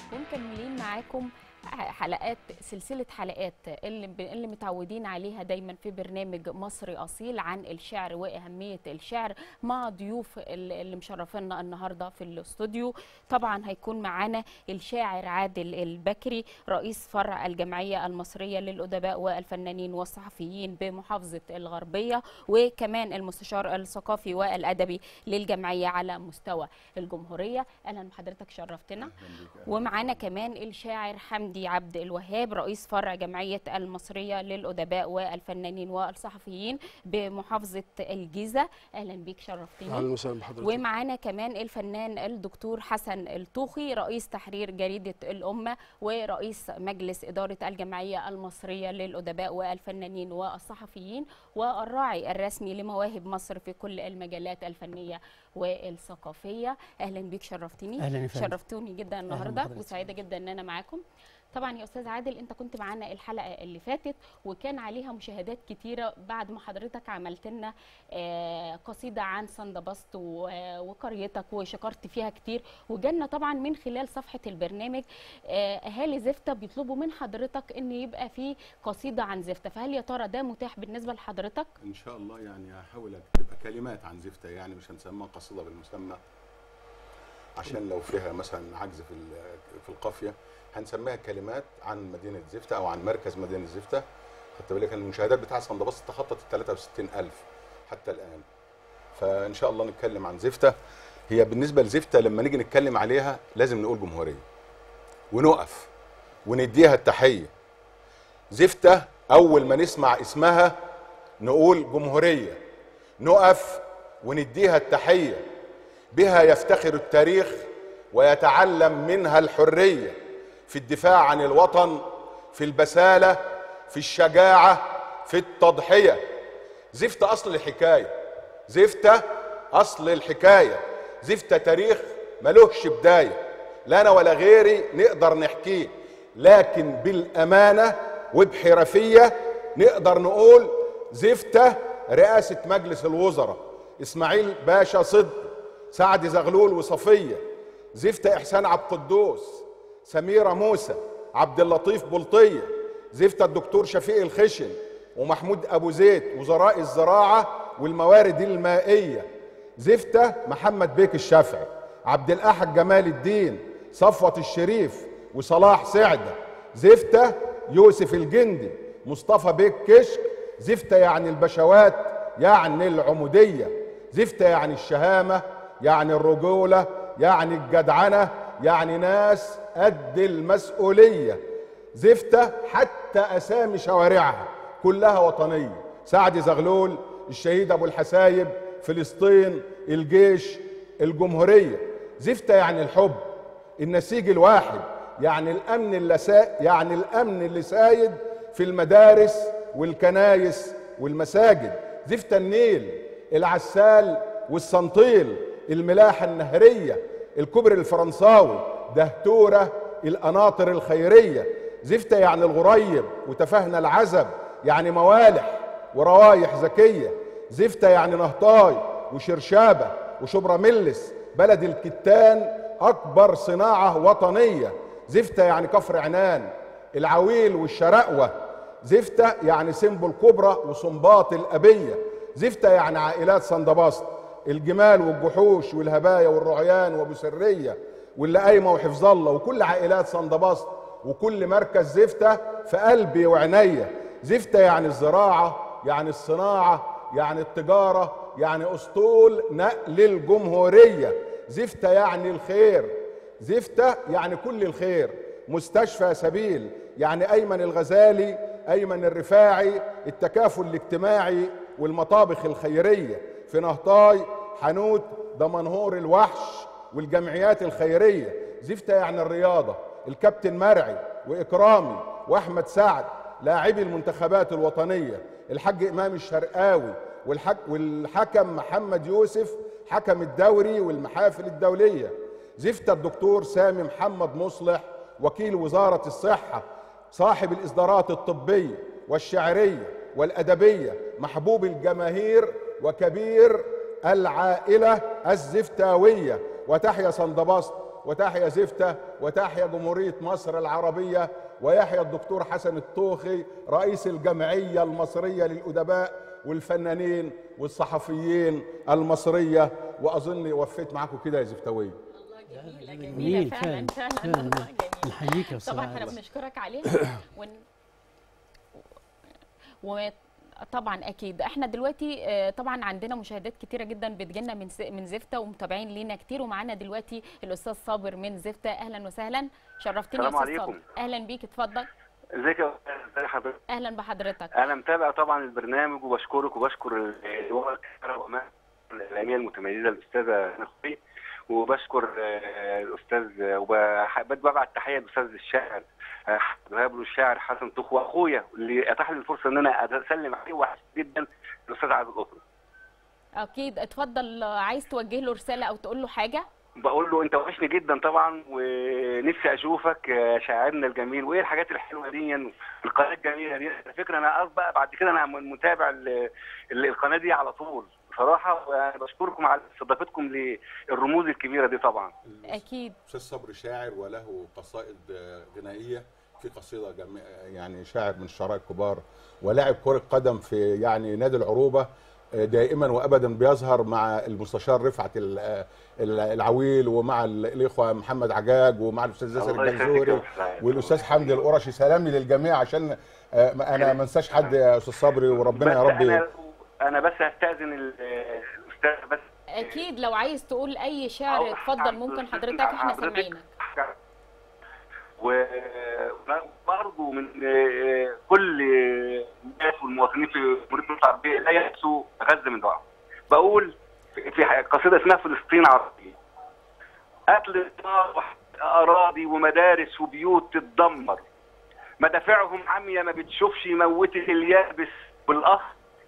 ومكملين معاكم حلقات سلسلة حلقات اللي, اللي متعودين عليها دايما في برنامج مصري أصيل عن الشعر وأهمية الشعر مع ضيوف اللي مشرفينا النهاردة في الاستوديو طبعا هيكون معانا الشاعر عادل البكري رئيس فرع الجمعية المصرية للأدباء والفنانين والصحفيين بمحافظة الغربية وكمان المستشار الثقافي والأدبي للجمعية على مستوى الجمهورية أهلا بحضرتك شرفتنا ومعانا كمان الشاعر حمدي عبد الوهاب رئيس فرع جمعية المصرية للأدباء والفنانين والصحفيين بمحافظة الجيزة أهلا بيك شرفتني اهلا وسهلا بحضرتك ومعانا كمان الفنان الدكتور حسن الطوخي رئيس تحرير جريدة الأمة ورئيس مجلس إدارة الجمعية المصرية للأدباء والفنانين والصحفيين والراعي الرسمي لمواهب مصر في كل المجالات الفنية والثقافية أهلا بيك شرفتني أهلا يا فندم. شرفتوني جدا النهارده بحضرتك. وسعيده جدا ان انا معاكم طبعا يا استاذ عادل انت كنت معانا الحلقه اللي فاتت وكان عليها مشاهدات كتيره بعد ما حضرتك عملت لنا آه، قصيده عن سندبست و- وقريتك وشكرت فيها كتير وجالنا طبعا من خلال صفحه البرنامج آه، اهالي زفته بيطلبوا من حضرتك ان يبقى في قصيده عن زفته فهل يا ترى ده متاح بالنسبه لحضرتك ان شاء الله يعني هحاول تبقى كلمات عن زفته يعني مش هنسميها قصيده بالمسمى عشان لو فيها مثلا عجز في ال- في القافيه هنسميها كلمات عن مدينه زفته او عن مركز مدينه زفته خدت بالك إن المشاهدات بتاع صندباس تخطت ال 63000 حتى الان فان شاء الله نتكلم عن زفته هي بالنسبه لزفته لما نيجي نتكلم عليها لازم نقول جمهوريه ونقف ونديها التحيه زفته اول ما نسمع اسمها نقول جمهوريه نقف ونديها التحيه بها يفتخر التاريخ ويتعلم منها الحريه في الدفاع عن الوطن في البساله في الشجاعه في التضحيه زفت اصل الحكايه زفت اصل الحكايه زفت تاريخ ملوش بدايه لا انا ولا غيري نقدر نحكيه لكن بالامانه وبحرفيه نقدر نقول زفته رئاسه مجلس الوزراء اسماعيل باشا صدق سعد زغلول وصفيه زفته احسان عبد القدوس سميره موسى عبد اللطيف بلطيه زفته الدكتور شفيق الخشن ومحمود ابو زيد وزراء الزراعه والموارد المائيه زفته محمد بيك الشافعي عبد الاحد جمال الدين صفوه الشريف وصلاح سعده زفته يوسف الجندي مصطفى بيك كشك زفته يعني البشوات يعني العموديه زفته يعني الشهامه يعني الرجوله يعني الجدعنه يعني ناس قد المسؤوليه زفته حتى اسامي شوارعها كلها وطنيه سعد زغلول الشهيد ابو الحسايب فلسطين الجيش الجمهوريه زفته يعني الحب النسيج الواحد يعني الامن اللي سا... يعني الامن اللي سايد في المدارس والكنايس والمساجد زفته النيل العسال والسنطيل الملاحه النهريه الكوبري الفرنساوي دهتوره القناطر الخيريه زفته يعني الغريب وتفاهنا العزب يعني موالح وروايح ذكيه زفته يعني نهطاي وشرشابه وشبرا ملس بلد الكتان اكبر صناعه وطنيه زفته يعني كفر عنان العويل والشرقوه زفته يعني سنبل كبرى وصنباط الابيه زفته يعني عائلات صندباست الجمال والجحوش والهبايا والرعيان وابو سريه واللي قايمه وحفظ الله وكل عائلات صندباست وكل مركز زفته في قلبي وعينيا زفته يعني الزراعه يعني الصناعه يعني التجاره يعني اسطول نقل الجمهوريه زفته يعني الخير زفته يعني كل الخير مستشفى سبيل يعني ايمن الغزالي ايمن الرفاعي التكافل الاجتماعي والمطابخ الخيريه في نهطاي حانوت دمنهور الوحش والجمعيات الخيريه زفته يعني الرياضه الكابتن مرعي واكرامي واحمد سعد لاعبي المنتخبات الوطنيه الحاج امام الشرقاوي والحك والحكم محمد يوسف حكم الدوري والمحافل الدوليه زفت الدكتور سامي محمد مصلح وكيل وزاره الصحه صاحب الاصدارات الطبيه والشعريه والادبيه محبوب الجماهير وكبير العائله الزفتاويه وتحيا صندباست وتحيا زفته وتحيا جمهوريه مصر العربيه ويحيى الدكتور حسن الطوخي رئيس الجمعيه المصريه للادباء والفنانين والصحفيين المصريه واظن وفيت معاكم كده يا زفتاويه جميلة جميل جميلة فعلا فعلا، فعلا فعلا. والله جميلة نحييك يا طبعا استاذ احنا عادل. بنشكرك عليها ون... وطبعا اكيد احنا دلوقتي آه، طبعا عندنا مشاهدات كتيره جدا بتجيلنا من س- من زفته ومتابعين لينا كتير ومعانا دلوقتي الاستاذ صابر من زفته اهلا وسهلا شرفتني يا السلام استاذ عليكم. صابر اهلا بيك اتفضل ازيك يا استاذ ازي حضرتك اهلا بحضرتك انا متابع طبعا البرنامج وبشكرك وبشكر اللواء الكاميرا وأمان الاعلاميه المتميزه الاستاذه نخبي وبشكر آه، الاستاذ وببعت تحيه للاستاذ الشاعر آه، وهاب له الشاعر حسن طوخ واخويا اللي اتاح لي الفرصه ان انا اسلم عليه وحش جدا الاستاذ عادل قطر اكيد اتفضل آه، عايز توجه له رساله او تقول له حاجه بقول له انت وحشني جدا طبعا ونفسي اشوفك يا شاعرنا الجميل وايه الحاجات الحلوه دي القناه الجميله دي على فكره انا قصد بقى بعد كده انا متابع ال- ال- القناه دي على طول بصراحه وانا بشكركم على استضافتكم للرموز الكبيره دي طبعا اكيد استاذ صبري شاعر وله قصائد غنائيه في قصيده جم... يعني شاعر من الشعراء الكبار ولاعب كره قدم في يعني نادي العروبه دائما وابدا بيظهر مع المستشار رفعت ال- ال- العويل ومع ال- الاخوه محمد عجاج ومع الاستاذ ياسر الله يخليك يا الجنزوري أستاذ عادل. والاستاذ حمدي القرشي سلامي للجميع عشان آه، انا ما انساش حد يا استاذ صبري وربنا يا بس رب انا انا بس هستاذن ال- الاستاذ بس اكيد لو عايز تقول اي شعر أو- اتفضل ممكن حضرتك احنا حضرتك- سامعينك وبرضه من آه، كل الناس والمواطنين في جمهوريه مصر العربيه لا يأسوا غزه من دعاء بقول في في قصيده اسمها فلسطين عربيه قتل نار اراضي ومدارس وبيوت تتدمر مدافعهم عمية ما بتشوفش يموتت اليابس والاخ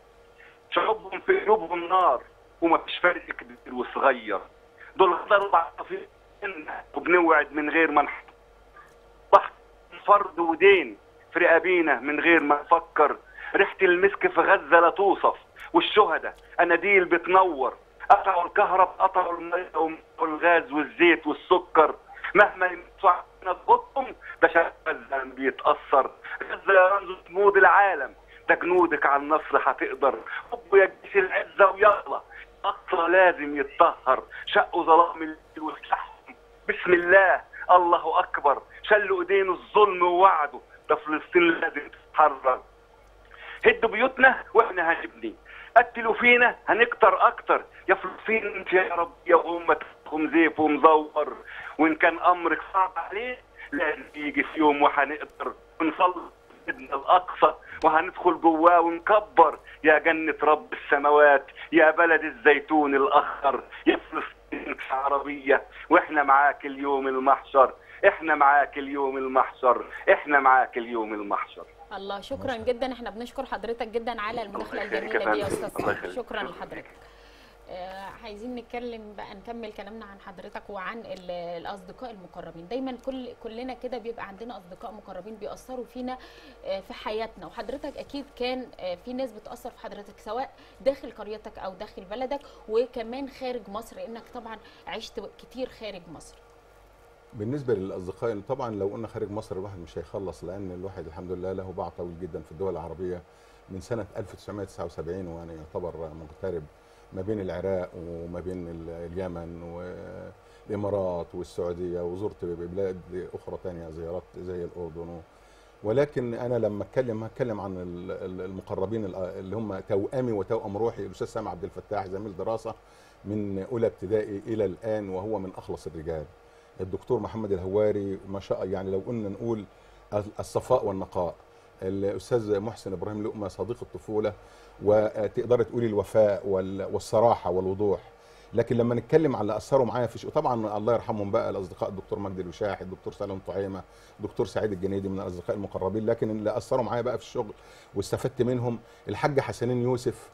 شعوبهم في قلوبهم نار وما فيش فرق كبير وصغير دول غدروا بعض وبنوعد من غير ما نحط ضحك فرض ودين في رقابينا من غير ما نفكر ريحة المسك في غزة لا توصف والشهداء اناديل بتنور قطعوا الكهرب قطعوا المية وقطعوا الغاز والزيت والسكر مهما يمسوا علينا ببطهم ده شعب غزة بيتأثر غزة يا رمز جنود العالم ده جنودك على النصر هتقدر حبوا يا جيش العزة ويلا أقصى لازم يتطهر شقوا ظلام الليل وسلاحهم بسم الله الله أكبر شلوا إيدينه الظلم ووعده ده فلسطين لازم تتحرر هدوا بيوتنا واحنا هنبني قتلوا فينا هنكتر اكتر يا فلسطين انت يا رب يا امتكم زيف ومزور وان كان امرك صعب عليه لازم يجي في يوم وهنقدر ونصلي سيدنا الاقصى وهندخل جواه ونكبر يا جنة رب السماوات يا بلد الزيتون الاخضر يا فلسطين عربية واحنا معاك اليوم المحشر احنا معاك اليوم المحشر احنا معاك اليوم المحشر الله شكرا جدا احنا بنشكر حضرتك جدا على المداخله الله يخليك الجميله يا دي يا فندم. استاذ الله صابر يخليك. شكرا لحضرتك آه، عايزين نتكلم بقى نكمل كلامنا عن حضرتك وعن ال- الاصدقاء المقربين دايما كل كلنا كده بيبقى عندنا اصدقاء مقربين بيأثروا فينا آه، في حياتنا وحضرتك اكيد كان آه، في ناس بتأثر في حضرتك سواء داخل قريتك او داخل بلدك وكمان خارج مصر لانك طبعا عشت كتير خارج مصر بالنسبه للاصدقاء طبعا لو قلنا خارج مصر الواحد مش هيخلص لان الواحد الحمد لله له باع طويل جدا في الدول العربيه من سنه 1979 وانا يعتبر مغترب ما بين العراق وما بين ال- اليمن والامارات والسعوديه وزرت بلاد اخرى تانية زيارات زي الاردن و- ولكن انا لما اتكلم هتكلم عن ال- ال- المقربين ال- اللي هم توامي وتوأم روحي الاستاذ سامع عبد الفتاح زميل دراسه من اولى ابتدائي الى الان وهو من اخلص الرجال الدكتور محمد الهواري ما شاء يعني لو قلنا نقول الصفاء والنقاء الاستاذ محسن ابراهيم لقمه صديق الطفوله وتقدر تقولي الوفاء وال- والصراحه والوضوح لكن لما نتكلم على اللي اثروا معايا في شيء طبعا الله يرحمهم بقى الاصدقاء الدكتور مجدي الوشاحي الدكتور سالم طعيمه الدكتور سعيد الجنيدي من الاصدقاء المقربين لكن اللي اثروا معايا بقى في الشغل واستفدت منهم الحاج حسنين يوسف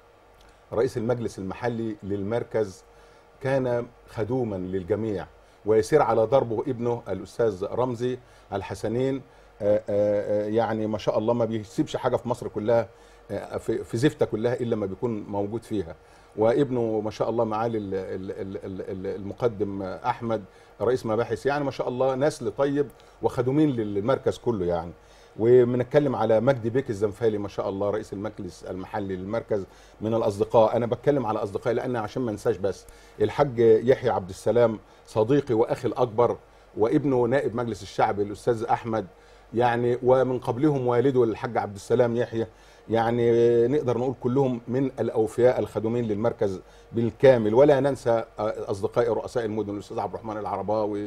رئيس المجلس المحلي للمركز كان خدوما للجميع ويسير على ضربه ابنه الاستاذ رمزي الحسنين آه، آه، آه، يعني ما شاء الله ما بيسيبش حاجه في مصر كلها آه، في في زفته كلها الا ما بيكون موجود فيها وابنه ما شاء الله معالي ال- ال- ال- ال- ال- المقدم احمد رئيس مباحث يعني ما شاء الله نسل طيب وخدومين للمركز كله يعني وبنتكلم على مجدي بيك الزنفالي ما شاء الله رئيس المجلس المحلي للمركز من الاصدقاء انا بتكلم على اصدقائي لان عشان ما انساش بس الحاج يحيى عبد السلام صديقي واخي الاكبر وابنه نائب مجلس الشعب الاستاذ احمد يعني ومن قبلهم والده الحاج عبد السلام يحيى يعني نقدر نقول كلهم من الاوفياء الخدومين للمركز بالكامل ولا ننسى اصدقائي رؤساء المدن الاستاذ عبد الرحمن العرباوي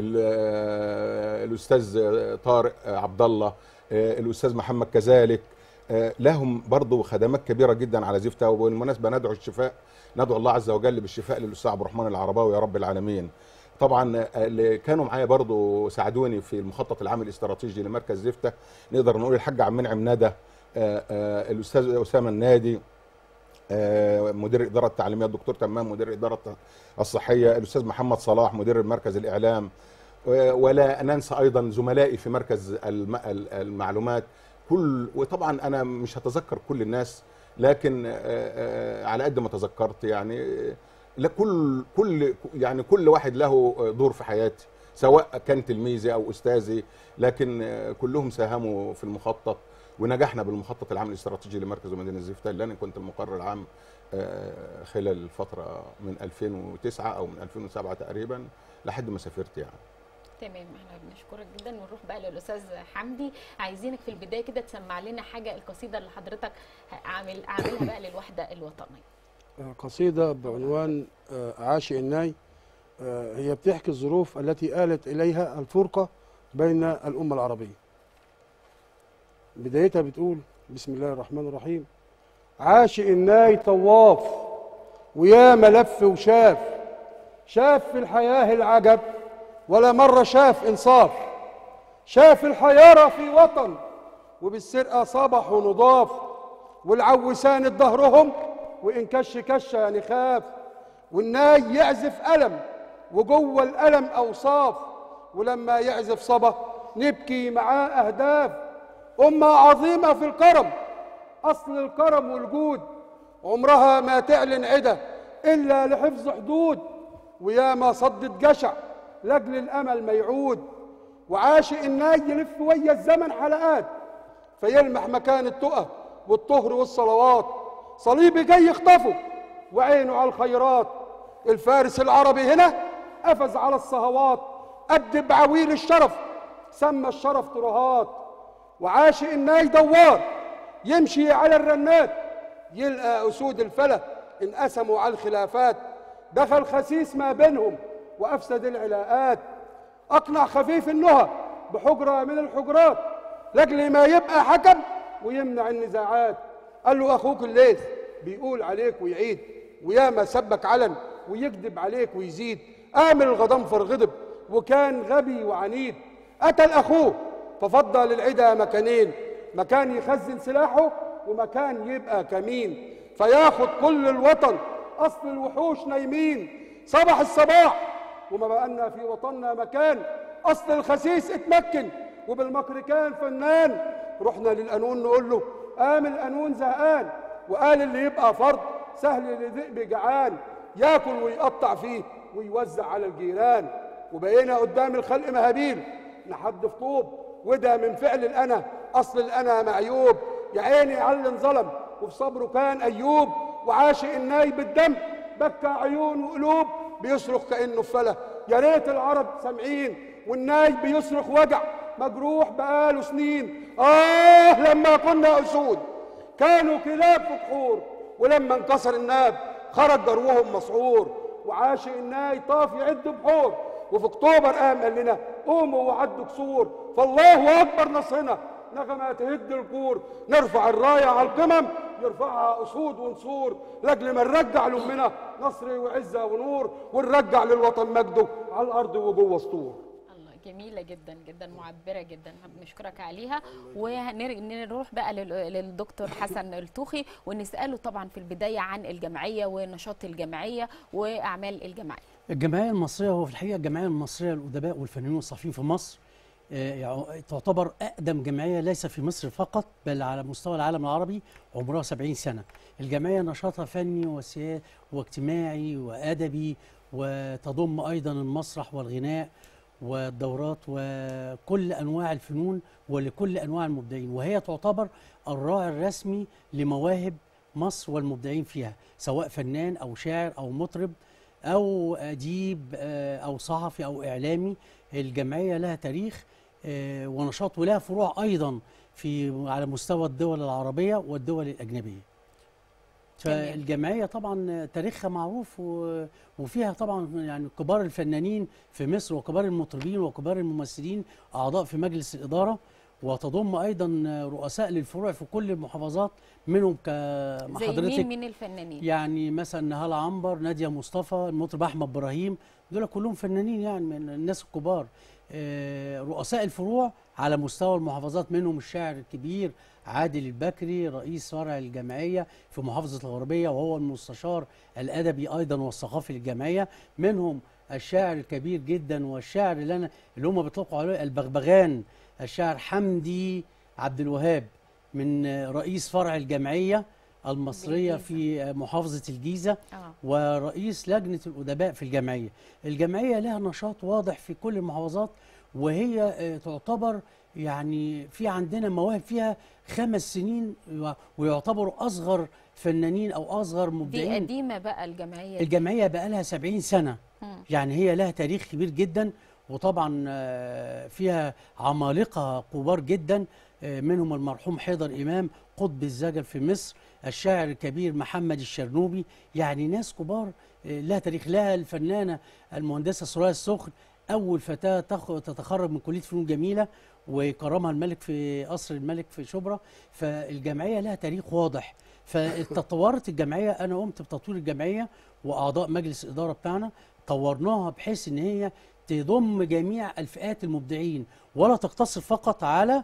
ال- الاستاذ طارق عبد الله الاستاذ محمد كذلك لهم برضو خدمات كبيره جدا على زفته وبالمناسبه ندعو الشفاء ندعو الله عز وجل بالشفاء للاستاذ عبد الرحمن العرباوي يا رب العالمين طبعا اللي كانوا معايا برضو ساعدوني في المخطط العام الاستراتيجي لمركز زفته نقدر نقول الحاج عبد المنعم ندى آه، آه، الاستاذ اسامه النادي آه، مدير الاداره التعليميه الدكتور تمام مدير الاداره الصحيه الاستاذ محمد صلاح مدير مركز الاعلام و- ولا ننسى ايضا زملائي في مركز الم- ال- المعلومات كل وطبعا انا مش هتذكر كل الناس لكن آه، آه، على قد ما تذكرت يعني آه، لا كل كل يعني كل واحد له دور في حياتي سواء كان تلميذي او استاذي لكن آه، كلهم ساهموا في المخطط ونجحنا بالمخطط العام الاستراتيجي لمركز ومدينه زفته اللي انا كنت المقرر العام آه، خلال الفتره من 2009 او من 2007 تقريبا لحد ما سافرت يعني تمام احنا بنشكرك جدا ونروح بقى للاستاذ حمدي عايزينك في البدايه كده تسمع لنا حاجه القصيده اللي حضرتك عامل عاملها بقى للوحده الوطنيه قصيدة بعنوان آه، عاشق الناي آه، هي بتحكي الظروف التي آلت إليها الفرقة بين الأمة العربية بدايتها بتقول بسم الله الرحمن الرحيم عاشق الناي طواف ويا ملف وشاف شاف في الحياة العجب ولا مرة شاف إنصاف شاف الحيارى في وطن وبالسرقة صبحوا نضاف والعوسان ظهرهم وإن كش كش يعني خاف والناي يعزف ألم وجوه الألم أوصاف ولما يعزف صبا نبكي معاه أهداف أمة عظيمة في الكرم أصل الكرم والجود عمرها ما تعلن عدة إلا لحفظ حدود وياما صدت جشع لأجل الأمل ما يعود وعاشق الناي يلف ويا الزمن حلقات فيلمح مكان التقى والطهر والصلوات صليبي جاي يخطفه وعينه على الخيرات الفارس العربي هنا قفز على الصهوات أدب عويل الشرف سمى الشرف ترهات وعاشق الناي دوار يمشي على الرنات يلقى أسود الفلة انقسموا على الخلافات دخل خسيس ما بينهم وأفسد العلاقات أقنع خفيف النهى بحجرة من الحجرات لأجل ما يبقى حكم ويمنع النزاعات قال له أخوك الليث بيقول عليك ويعيد وياما سبك علن ويكذب عليك ويزيد آمل الغضنفر غضب وكان غبي وعنيد قتل أخوه ففضى للعدا مكانين مكان يخزن سلاحه ومكان يبقى كمين فياخد كل الوطن أصل الوحوش نايمين صبح الصباح وما بقالنا في وطننا مكان أصل الخسيس اتمكن وبالمكر كان فنان رحنا للقانون نقول له قام القانون زهقان وقال اللي يبقى فرد سهل لذئب جعان ياكل ويقطع فيه ويوزع على الجيران وبقينا قدام الخلق مهابيل نحدف طوب وده من فعل الأنا أصل الأنا معيوب يا عيني على اللي انظلم وفي صبره كان أيوب وعاشق الناي بالدم بكى عيون وقلوب بيصرخ كأنه فلا يا ريت العرب سامعين والناي بيصرخ وجع مجروح بقاله سنين آه لما كنا أسود كانوا كلاب في بحور ولما انكسر الناب خرج جروهم مسعور وعاشق الناي طاف يعد بحور وفي اكتوبر قام قال لنا قوموا وعدوا كسور فالله اكبر نصرنا نغمة تهد الكور نرفع الراية على القمم يرفعها أسود ونسور لأجل ما نرجع لأمنا نصر وعزة ونور ونرجع للوطن مجده على الأرض وجوه سطور الله جميله جدا جدا معبره جدا بنشكرك عليها ونروح بقى لل- للدكتور حسن التوخي ونساله طبعا في البدايه عن الجمعيه ونشاط الجمعيه واعمال الجمعيه الجمعيه المصريه هو في الحقيقه الجمعيه المصريه للادباء والفنانين والصحفيين في مصر آه، يع- تعتبر أقدم جمعية ليس في مصر فقط بل على مستوى العالم العربي عمرها 70 سنة الجمعية نشاطها فني وسياسي واجتماعي وأدبي وتضم أيضا المسرح والغناء والدورات وكل أنواع الفنون ولكل أنواع المبدعين وهي تعتبر الراعي الرسمي لمواهب مصر والمبدعين فيها سواء فنان أو شاعر أو مطرب أو أديب آه، أو صحفي أو إعلامي الجمعية لها تاريخ آه، ونشاط ولها فروع أيضا في على مستوى الدول العربية والدول الأجنبية جميل. فالجمعية طبعا تاريخها معروف و- وفيها طبعا يعني كبار الفنانين في مصر وكبار المطربين وكبار الممثلين أعضاء في مجلس الإدارة وتضم أيضا رؤساء للفروع في كل المحافظات منهم كما زي حضرتك مين من الفنانين يعني مثلا نهال عنبر نادية مصطفى المطرب أحمد إبراهيم دول كلهم فنانين يعني من الناس الكبار آه، رؤساء الفروع على مستوى المحافظات منهم الشاعر الكبير عادل البكري رئيس فرع الجمعية في محافظة الغربية وهو المستشار الأدبي أيضا والثقافي للجمعية منهم الشاعر الكبير جدا والشاعر اللي أنا اللي هم بيطلقوا عليه البغبغان الشاعر حمدي عبد الوهاب من آه، رئيس فرع الجمعية المصرية بالجيزة. في آه، محافظة الجيزة اه ورئيس لجنة الأدباء في الجمعية الجمعية لها نشاط واضح في كل المحافظات وهي آه، تعتبر يعني في عندنا مواهب فيها خمس سنين و- ويعتبروا أصغر فنانين أو أصغر دي مبدعين قديمه بقى الجمعيه دي. الجمعية بقى لها 70 سنة مم. يعني هي لها تاريخ كبير جدا وطبعا آه، فيها عمالقة كبار جدا آه، منهم المرحوم حيدر إمام قطب الزجل في مصر الشاعر الكبير محمد الشرنوبي يعني ناس كبار آه، لها تاريخ لها الفنانة المهندسة سرايا السخن أول فتاة تخ- تتخرج من كلية فنون جميلة وكرمها الملك في قصر الملك في شبرا فالجمعية لها تاريخ واضح فتطورت الجمعية أنا قمت بتطوير الجمعية وأعضاء مجلس الإدارة بتاعنا طورناها بحيث إن هي تضم جميع الفئات المبدعين ولا تقتصر فقط على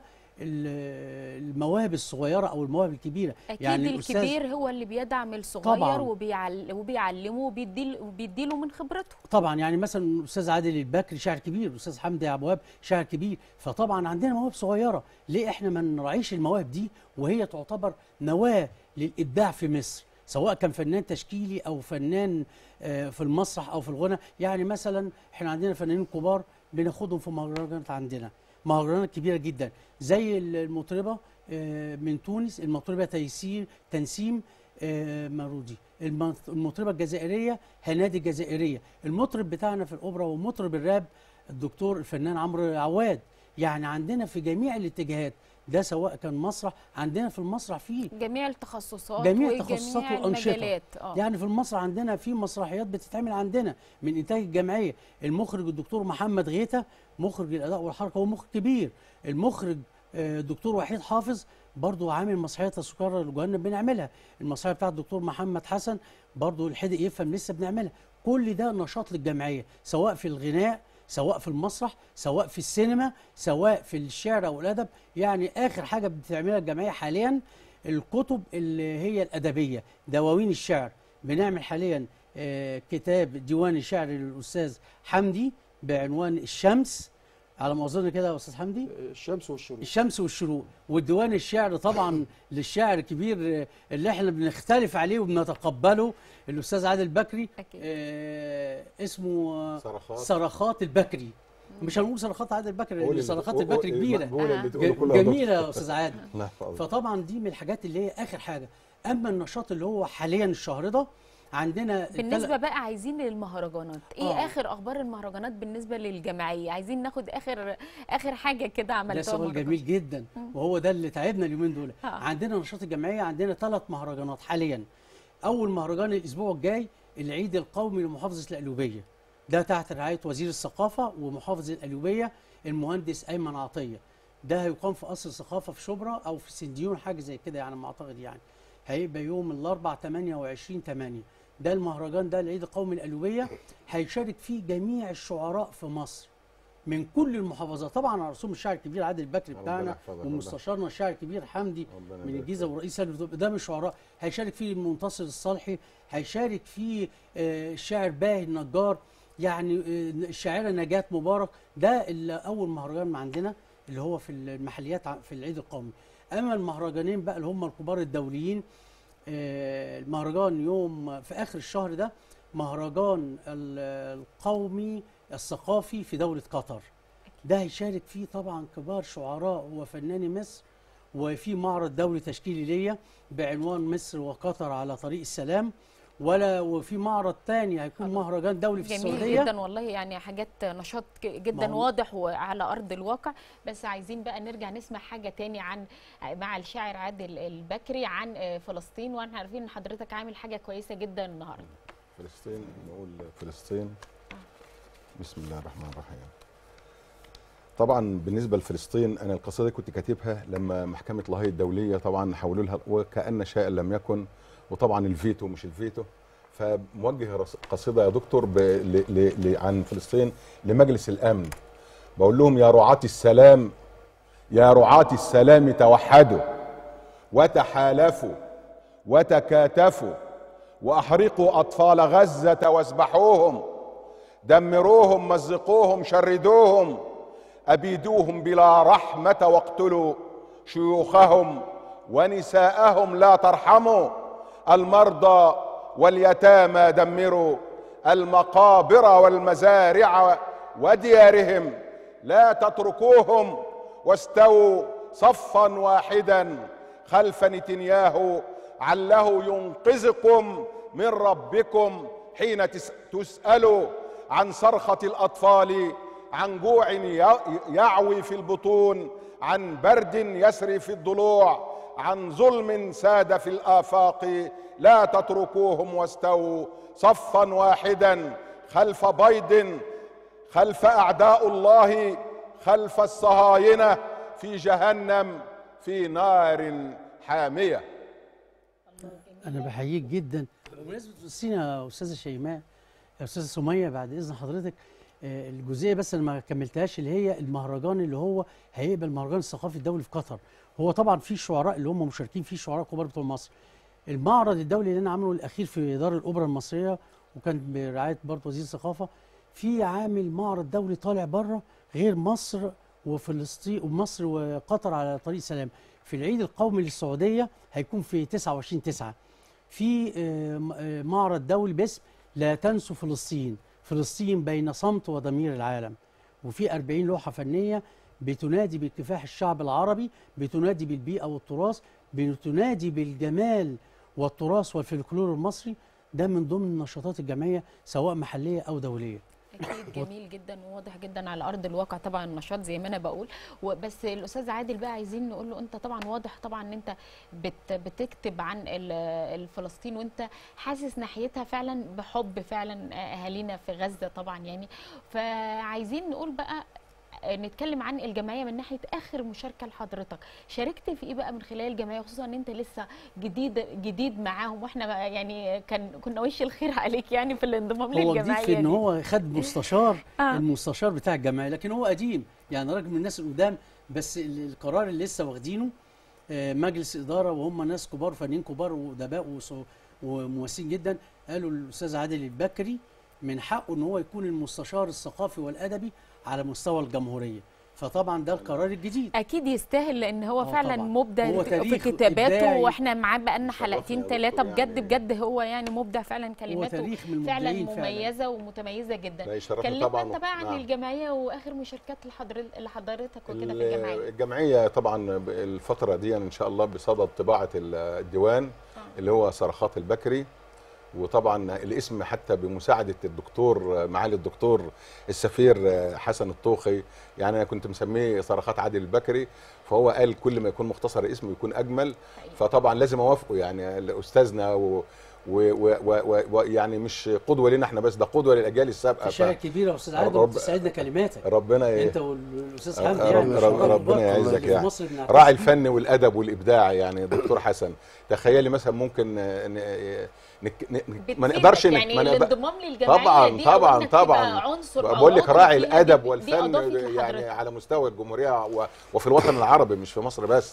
ال- المواهب الصغيرة أو المواهب الكبيرة اكيد يعني يعني الأستاذ- الكبير هو اللي بيدعم الصغير طبعاً. وبيعل... وبيعلمه وبيديل... وبيديله من خبرته طبعا يعني مثلا الاستاذ عادل البكري شاعر كبير الاستاذ حمدي عبد الوهاب شاعر كبير فطبعا عندنا مواهب صغيره ليه احنا ما نراعيش المواهب دي وهي تعتبر نواه للابداع في مصر سواء كان فنان تشكيلي او فنان آه، في المسرح او في الغنى يعني مثلا احنا عندنا فنانين كبار بناخدهم في مهرجانات عندنا مهرجانات كبيره جدا زي المطربه آه، من تونس المطربه تيسير تنسيم آه، مارودي الم- المطربه الجزائريه هنادي الجزائريه المطرب بتاعنا في الاوبرا ومطرب الراب الدكتور الفنان عمرو عواد يعني عندنا في جميع الاتجاهات ده سواء كان مسرح عندنا في المسرح فيه جميع التخصصات جميع وجميع التخصصات والأنشطة. المجالات اه يعني في المسرح عندنا في مسرحيات بتتعمل عندنا من انتاج الجمعيه المخرج الدكتور محمد غيته مخرج الاداء والحركه هو مخرج كبير المخرج آه، الدكتور وحيد حافظ برضو عامل مسرحيه تذكره لجهنم بنعملها المسرحيه بتاعت الدكتور محمد حسن برضو الحدق يفهم لسه بنعملها كل ده نشاط للجمعيه سواء في الغناء سواء في المسرح سواء في السينما سواء في الشعر او الادب يعني اخر حاجه بتعملها الجمعيه حاليا الكتب اللي هي الادبيه دواوين الشعر بنعمل حاليا آه، كتاب ديوان الشعر للاستاذ حمدي بعنوان الشمس على ما اظن كده يا استاذ حمدي الشمس والشروق الشمس والشروق والديوان الشعر طبعا للشاعر الكبير آه، اللي احنا بنختلف عليه وبنتقبله الاستاذ عادل بكري اكيد آه اسمه آه، صرخات صرخات البكري مش هنقول صرخات عادل بكري قول لان اللي- صرخات قول- البكري قول- كبيره قول اللي آه. تقوله كله يا جميله دكتور. يا استاذ عادل الله يحفظك. فطبعا دي من الحاجات اللي هي اخر حاجه اما النشاط اللي هو حاليا الشهر ده عندنا بالنسبه بقى عايزين للمهرجانات ايه آه. اخر اخبار المهرجانات بالنسبه للجمعيه عايزين ناخد اخر اخر حاجه كده ده عملتوها سؤال مهرجان. جميل جدا مم. وهو ده اللي تعبنا اليومين دول آه. عندنا نشاط الجمعيه عندنا ثلاث مهرجانات حاليا اول مهرجان الاسبوع الجاي العيد القومي لمحافظه القليوبيه ده تحت رعايه وزير الثقافه ومحافظ القليوبيه المهندس ايمن عطيه ده هيقام في قصر الثقافه في شبرا او في سنديون حاجه زي كده يعني ما اعتقد يعني هيبقى يوم الاربع 28 8 ده المهرجان ده العيد القومي القليوبيه هيشارك فيه جميع الشعراء في مصر من كل المحافظات طبعا على رسوم الشاعر الكبير عادل بكري ربنا بتاعنا يحفظك ومستشارنا الشاعر الكبير حمدي ربنا من يبارك الجيزه ورئيس لجنه ده من الشعراء هيشارك فيه المنتصر الصالحي هيشارك فيه آه، الشاعر باهي النجار يعني آه، الشاعره نجاة مبارك ده اللي اول مهرجان عندنا اللي هو في المحليات ع- في العيد القومي اما المهرجانين بقى اللي هم الكبار الدوليين آه، المهرجان يوم في اخر الشهر ده مهرجان ال- القومي الثقافي في دوله قطر ده هيشارك فيه طبعا كبار شعراء وفناني مصر وفي معرض دولي تشكيلي ليا بعنوان مصر وقطر على طريق السلام ولا وفي معرض تاني هيكون الله. مهرجان دولي في جميل السعوديه جدا والله يعني حاجات نشاط ك- جدا ما هو- واضح وعلى ارض الواقع بس عايزين بقى نرجع نسمع حاجه تاني عن مع الشاعر عادل البكري عن آه، فلسطين واحنا عارفين ان حضرتك عامل حاجه كويسه جدا النهارده فلسطين نقول فلسطين بسم الله الرحمن الرحيم طبعا بالنسبه لفلسطين انا القصيده دي كنت كاتبها لما محكمه الهيئه الدوليه طبعا حولوا لها وكان شيئا لم يكن وطبعا الفيتو مش الفيتو فموجه رص- قصيده يا دكتور ب... ل... ل... ل... عن فلسطين لمجلس الامن بقول لهم يا رعاة السلام يا رعاة السلام توحدوا وتحالفوا وتكاتفوا واحرقوا اطفال غزه واذبحوهم دمروهم مزقوهم شردوهم ابيدوهم بلا رحمه واقتلوا شيوخهم ونساءهم لا ترحموا المرضى واليتامى دمروا المقابر والمزارع وديارهم لا تتركوهم واستووا صفا واحدا خلف نتنياهو عله ينقذكم من ربكم حين تس- تسألوا عن صرخة الأطفال عن جوع ي- يعوي في البطون عن برد يسري في الضلوع عن ظلم ساد في الآفاق لا تتركوهم واستووا صفا واحدا خلف بيض خلف اعداء الله خلف الصهاينه في جهنم في نار حاميه انا بحييك جدا بمناسبه فلسطين يا استاذه شيماء يا استاذه سميه بعد اذن حضرتك آه، الجزئيه بس انا ما كملتهاش اللي هي المهرجان اللي هو هيبقى المهرجان الثقافي الدولي في قطر هو طبعا في شعراء اللي هم مشاركين فيه شعراء كبار بتوع مصر المعرض الدولي اللي انا عامله الاخير في دار الاوبرا المصريه وكان برعايه برضه وزير الثقافه في عامل معرض دولي طالع بره غير مصر وفلسطين ومصر وقطر على طريق سلام في العيد القومي للسعوديه هيكون في 29 9 في آه، م- آه، معرض دولي باسم لا تنسوا فلسطين فلسطين بين صمت وضمير العالم وفي 40 لوحة فنية بتنادي بكفاح الشعب العربي بتنادي بالبيئة والتراث بتنادي بالجمال والتراث والفلكلور المصري ده من ضمن النشاطات الجمعية سواء محلية أو دولية اكيد جميل جدا وواضح جدا على ارض الواقع طبعا النشاط زي ما انا بقول وبس الاستاذ عادل بقى عايزين نقول له انت طبعا واضح طبعا ان انت بت بتكتب عن ال- الفلسطين وانت حاسس ناحيتها فعلا بحب فعلا اهالينا في غزه طبعا يعني فعايزين نقول بقى نتكلم عن الجمعيه من ناحيه اخر مشاركه لحضرتك شاركت في ايه بقى من خلال الجمعيه خصوصا ان انت لسه جديد جديد معاهم واحنا يعني كان كنا وش الخير عليك يعني في الانضمام هو للجمعيه جديد في ان دي. هو خد مستشار آه. المستشار بتاع الجمعيه لكن هو قديم يعني راجل من الناس القدام بس ال- القرار اللي لسه واخدينه آه، مجلس اداره وهم ناس كبار فنانين كبار وادباء وص- وممثلين جدا قالوا الاستاذ عادل البكري من حقه ان هو يكون المستشار الثقافي والادبي على مستوى الجمهوريه فطبعا ده القرار الجديد اكيد يستاهل لان هو آه فعلا طبعاً. مبدع هو في تاريخ كتاباته إبداعي. واحنا معاه بقالنا شرفنا حلقتين يا ثلاثه دكتور بجد يعني. بجد هو يعني مبدع فعلا هو كلماته تاريخ من فعلا المبدعين فعلا مميزه ومتميزه جدا لا يشرفنا كلمنا طبعا انت بقى عن نعم. الجمعيه واخر مشاركات لحضر- لحضرتك وكده في ال- الجمعيه الجمعيه طبعا ب- الفتره دي ان شاء الله بصدد طباعه ال- الديوان اللي هو صرخات البكري وطبعا الاسم حتى بمساعده الدكتور معالي الدكتور السفير حسن الطوخي يعني انا كنت مسميه صرخات عادل البكري فهو قال كل ما يكون مختصر اسمه يكون اجمل حقيقي. فطبعا لازم اوافقه يعني استاذنا و ويعني مش قدوه لنا احنا بس ده قدوه للاجيال السابقه ف- تشارك كبيره يا استاذ عادل رب- وبتسعدنا كلماتك ربنا ي- انت والاستاذ رب- حمدي يعني رب- شرف ربنا كبار يعزك اللي في يعني. مصر بنعتز راعي بيه. الفن والادب والابداع يعني دكتور حسن تخيلي مثلا ممكن آه، ن- نك- ن- ن- ما نقدرش بتفيدك نك- يعني ما نقدر- الانضمام للجمعيه طبعا دي طبعا أو إنك تبقى طبعا عنصر أو بقول لك عضو راعي فيها الادب دي- دي والفن أضافت يعني لحضرتك. على مستوى الجمهوريه و- وفي الوطن العربي مش في مصر بس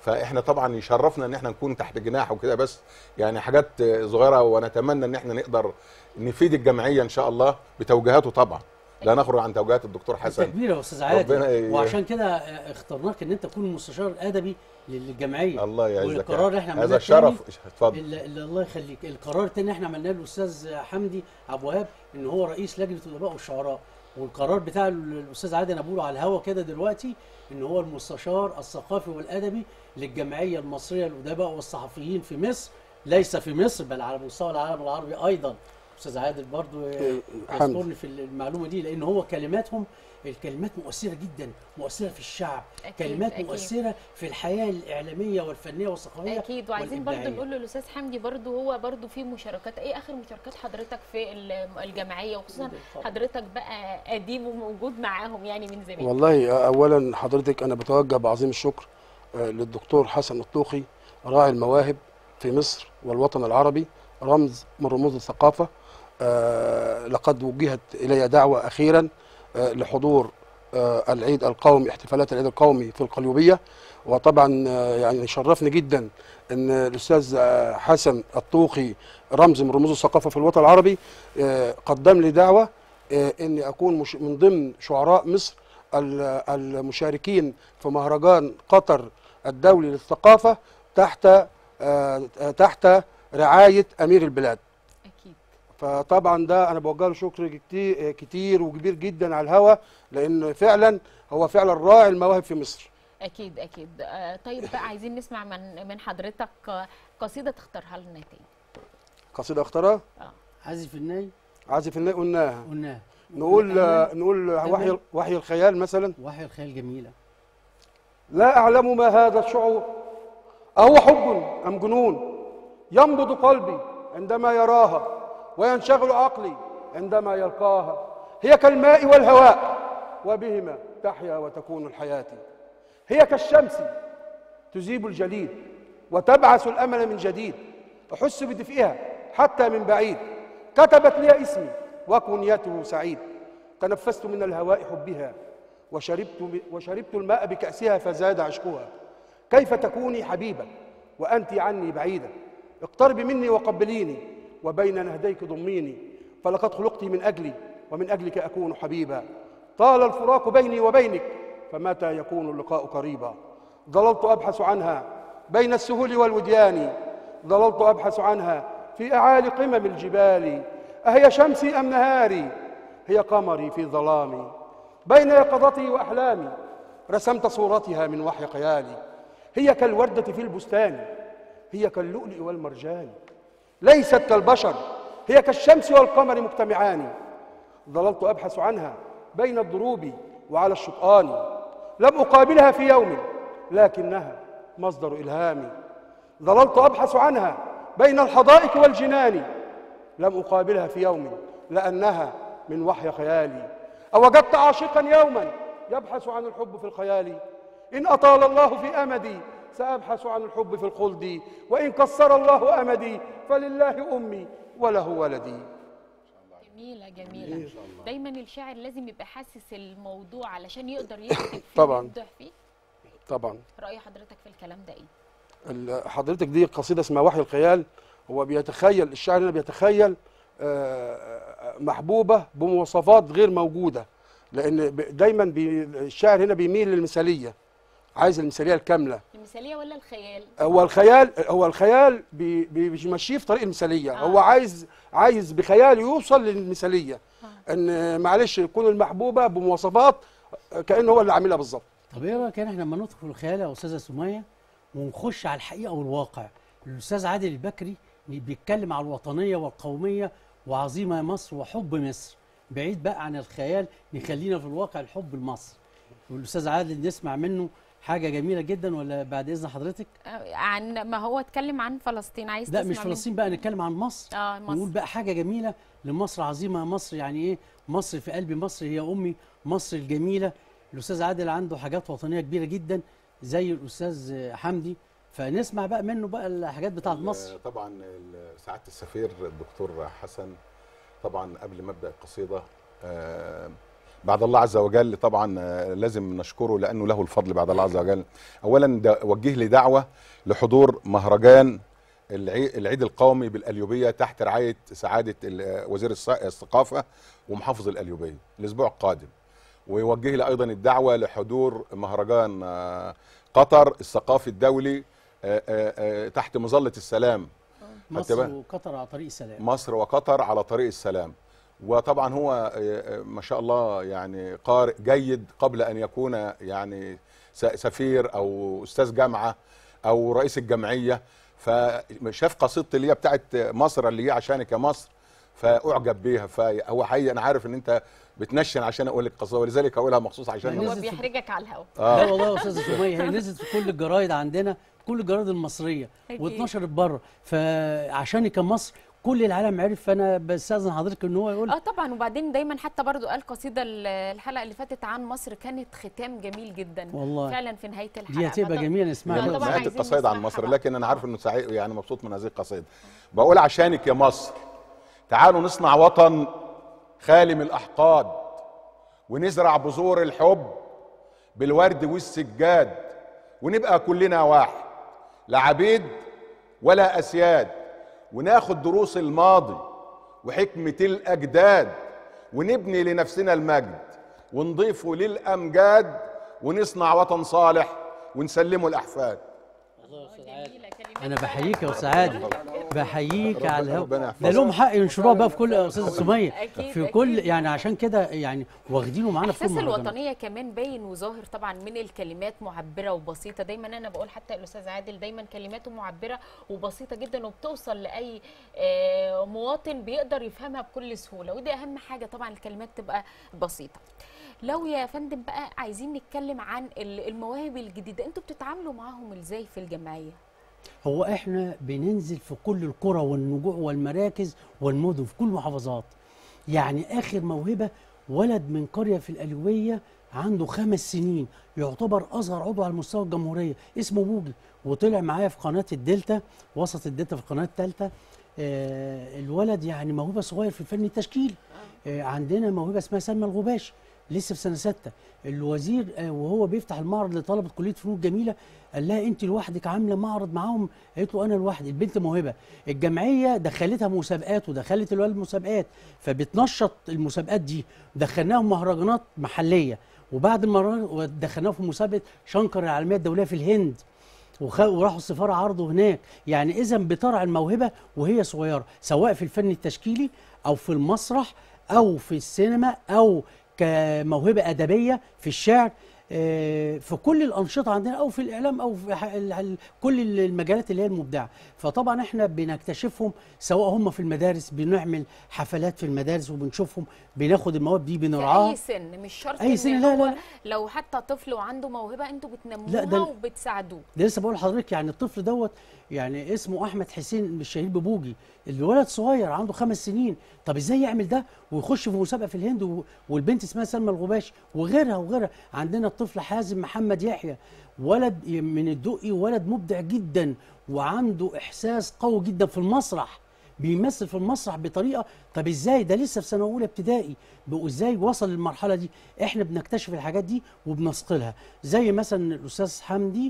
فاحنا طبعا يشرفنا ان احنا نكون تحت جناحه كده بس يعني حاجات آه، صغيره ونتمنى ان احنا نقدر نفيد الجمعيه ان شاء الله بتوجيهاته طبعا لا نخرج عن توجيهات الدكتور انت حسن كبير يا استاذ ربنا عادل ي- وعشان كده اخترناك ان انت تكون المستشار الادبي للجمعيه الله يعزك والقرار اللي احنا عملناه هذا التاني الشرف اتفضل اللي اللي الله يخليك القرار التاني احنا عملناه للاستاذ حمدي ابو وهاب ان هو رئيس لجنه الادباء والشعراء والقرار بتاع الاستاذ عادل ابوله على الهوا كده دلوقتي ان هو المستشار الثقافي والادبي للجمعيه المصريه للادباء والصحفيين في مصر ليس في مصر بل على مستوى العالم العربي ايضا استاذ عادل برضو حمدي. يذكرني في المعلومه دي لان هو كلماتهم الكلمات مؤثره جدا مؤثره في الشعب أكيد، كلمات أكيد. مؤثره في الحياه الاعلاميه والفنيه والثقافيه اكيد وعايزين برضو والإبداعية. نقول للاستاذ حمدي برضو هو برضو في مشاركات ايه اخر مشاركات حضرتك في ال- الجمعيه وخصوصا اتفضل. حضرتك بقى قديم وموجود معاهم يعني من زمان والله اولا حضرتك انا بتوجه بعظيم الشكر آه، للدكتور حسن الطوخي راعي المواهب في مصر والوطن العربي رمز من رموز الثقافه آه، لقد وجهت الي دعوه اخيرا آه، لحضور آه، العيد القومي احتفالات العيد القومي في القليوبيه وطبعا آه، يعني شرفني جدا ان الاستاذ آه، حسن الطوخي رمز من رموز الثقافه في الوطن العربي آه، قدم لي دعوه آه، اني اكون مش من ضمن شعراء مصر ال- المشاركين في مهرجان قطر الدولي للثقافه تحت آه، تحت رعايه امير البلاد اكيد فطبعا ده انا بوجه له شكر كتير كتير وكبير جدا على الهوا لان فعلا هو فعلا راعي المواهب في مصر اكيد اكيد آه، طيب بقى عايزين نسمع من من حضرتك آه، قصيده تختارها لنا تاني قصيده اختارها عازف الناي عازف الناي قلناها قلناها نقول آه، نقول وحي وحي الخيال مثلا وحي الخيال جميله لا أعلم ما هذا الشعور أهو حب أم جنون ينبض قلبي عندما يراها وينشغل عقلي عندما يلقاها هي كالماء والهواء وبهما تحيا وتكون الحياة هي كالشمس تذيب الجليد وتبعث الأمل من جديد أحس بدفئها حتى من بعيد كتبت لي اسمي وكنيته سعيد تنفست من الهواء حبها وشربت وشربت الماء بكأسها فزاد عشقها كيف تكوني حبيبة وأنت عني بعيدة اقتربي مني وقبليني وبين نهديك ضميني فلقد خلقت من أجلي ومن أجلك أكون حبيبا طال الفراق بيني وبينك فمتى يكون اللقاء قريبا ظللت أبحث عنها بين السهول والوديان ظللت أبحث عنها في أعالي قمم الجبال أهي شمسي أم نهاري هي قمري في ظلامي بين يقظتي وأحلامي رسمت صورتها من وحي خيالي هي كالوردة في البستان هي كاللؤلؤ والمرجان ليست كالبشر هي كالشمس والقمر مجتمعان ظللت أبحث عنها بين الضروب وعلى الشطآن لم أقابلها في يوم لكنها مصدر إلهامي ظللت أبحث عنها بين الحدائق والجنان لم أقابلها في يوم لأنها من وحي خيالي أوجدت عاشقا يوما يبحث عن الحب في الخيال إن أطال الله في أمدي سأبحث عن الحب في الخلد وإن كسر الله أمدي فلله أمي وله ولدي جميله جميله دايما الشاعر لازم يبقى حاسس الموضوع علشان يقدر يكتب فيه طبعاً. ويبدع فيه طبعا راي حضرتك في الكلام ده ايه ال- حضرتك دي قصيدة اسمها وحي الخيال هو بيتخيل الشاعر هنا بيتخيل آه، محبوبة بمواصفات غير موجودة لأن ب- دايما بي الشاعر هنا بيميل للمثالية عايز المثالية الكاملة المثاليه ولا الخيال هو الخيال هو الخيال بي- بي- بيمشيه في طريق المثاليه آه. هو عايز عايز بخياله يوصل للمثاليه ان معلش يكون المحبوبه بمواصفات كانه هو اللي عاملها بالظبط طب ايه رايك إن احنا لما ندخل الخيال يا استاذه سميه ونخش على الحقيقه والواقع الاستاذ عادل البكري بيتكلم على الوطنيه والقوميه وعظيمه مصر وحب مصر بعيد بقى عن الخيال نخلينا في الواقع الحب لمصر والاستاذ عادل نسمع منه حاجه جميله جدا ولا بعد اذن حضرتك آه، عن ما هو اتكلم عن فلسطين عايز لا تسمع مش منه؟ فلسطين بقى نتكلم عن مصر اه نقول مصر بقى حاجه جميله لمصر عظيمه مصر يعني ايه مصر في قلبي مصر هي امي مصر الجميله الاستاذ عادل عنده حاجات وطنيه كبيره جدا زي الاستاذ حمدي فنسمع بقى منه بقى الحاجات بتاعت مصر طبعا ال- سعاده السفير الدكتور حسن طبعا قبل ما ابدا القصيده آه، بعد الله عز وجل طبعا آه، لازم نشكره لانه له الفضل بعد الله عز وجل اولا ده وجه لي دعوه لحضور مهرجان العي- العيد القومي بالاليوبيه تحت رعايه سعاده ال- وزير الص- الثقافه ومحافظ الاليوبيه الاسبوع القادم ويوجه لي ايضا الدعوه لحضور مهرجان آه، قطر الثقافي الدولي آه، آه، آه، تحت مظله السلام مصر بقى؟ وقطر على طريق السلام مصر وقطر على طريق السلام وطبعا هو آه، آه، ما شاء الله يعني قارئ جيد قبل ان يكون يعني س- سفير او استاذ جامعه او رئيس الجمعيه فشاف قصيدتي اللي هي بتاعت مصر اللي هي عشانك يا مصر فاعجب بيها فهو حقيقي انا عارف ان انت بتنشن عشان اقول لك قصيده ولذلك اقولها مخصوص عشان هو نزلت في- بيحرجك على الهوا لا اه والله يا استاذه سميه هي نزلت في كل الجرايد عندنا في كل الجرايد المصريه أكيد. واتنشرت بره فعشان كان مصر كل العالم عرف فانا بستاذن حضرتك ان هو يقول اه طبعا وبعدين دايما حتى برضو قال قصيده ال- الحلقه اللي فاتت عن مصر كانت ختام جميل جدا والله. فعلا في نهايه الحلقه دي هتبقى فطب- جميله لا، نسمعها طبعاً نهايه عايزين القصيده عن نسمعها مصر بقى. لكن انا عارف انه سعيد يعني مبسوط من هذه القصيده بقول عشانك يا مصر تعالوا نصنع وطن خالي من الاحقاد ونزرع بذور الحب بالورد والسجاد ونبقى كلنا واحد لا عبيد ولا اسياد وناخد دروس الماضي وحكمه الاجداد ونبني لنفسنا المجد ونضيفه للامجاد ونصنع وطن صالح ونسلمه الاحفاد جميلة كلمات انا فعلاً. بحييك يا استاذ عادل بحييك ربنا- على ربنا الهوا يحفظك. ده لهم حق ينشروها بقى في كل يا استاذه سميه أكيد، في كل أكيد. يعني عشان كده يعني واخدينه معانا في كل احساس مهرجانات. الوطنيه كمان باين وظاهر طبعا من الكلمات معبره وبسيطه دايما انا بقول حتى الاستاذ عادل دايما كلماته معبره وبسيطه جدا وبتوصل لاي آه، مواطن بيقدر يفهمها بكل سهوله ودي اهم حاجه طبعا الكلمات تبقى بسيطه لو يا فندم بقى عايزين نتكلم عن ال- المواهب الجديده انتوا بتتعاملوا معاهم ازاي في الجمعيه هو احنا بننزل في كل القرى والنجوع والمراكز والمدن في كل المحافظات يعني اخر موهبه ولد من قريه في الالويه عنده خمس سنين يعتبر اصغر عضو على مستوى الجمهوريه اسمه بوجي وطلع معايا في قناه الدلتا وسط الدلتا في القناه الثالثه آه الولد يعني موهبه صغير في الفن التشكيلي آه عندنا موهبه اسمها سلمى الغباش لسه في سنه سته الوزير آه وهو بيفتح المعرض لطلبه كليه فنون جميله قال لها انت لوحدك عامله معرض معاهم قالت له انا لوحدي البنت موهبه الجمعيه دخلتها مسابقات ودخلت الولد مسابقات فبتنشط المسابقات دي دخلناهم مهرجانات محليه وبعد المهرجان دخلناهم في مسابقه شنكر العالميه الدوليه في الهند وخ- وراحوا السفاره عرضوا هناك يعني اذا بترعى الموهبه وهي صغيره سواء في الفن التشكيلي او في المسرح او في السينما او كموهبه ادبيه في الشعر آه، في كل الانشطه عندنا او في الاعلام او في ح- ال- ال- كل المجالات اللي هي المبدعه فطبعا احنا بنكتشفهم سواء هم في المدارس بنعمل حفلات في المدارس وبنشوفهم بناخد المواهب دي في بنرعاها اي سن مش شرط أي إن سن، لا، هو لا، لا. لو حتى طفل وعنده موهبه انتوا لا، بتنموها ده- وبتساعدوه ده لسه بقول لحضرتك يعني الطفل دوت يعني اسمه احمد حسين الشهير ببوجي الولد صغير عنده خمس سنين طب ازاي يعمل ده ويخش في مسابقه في الهند و- والبنت اسمها سلمى الغباش وغيرها وغيرها عندنا الطفل حازم محمد يحيى ولد من الدقي ولد مبدع جدا وعنده احساس قوي جدا في المسرح بيمثل في المسرح بطريقه طب ازاي ده لسه في سنه اولى ابتدائي بقوا ازاي وصل للمرحله دي احنا بنكتشف الحاجات دي وبنثقلها زي مثلا الاستاذ حمدي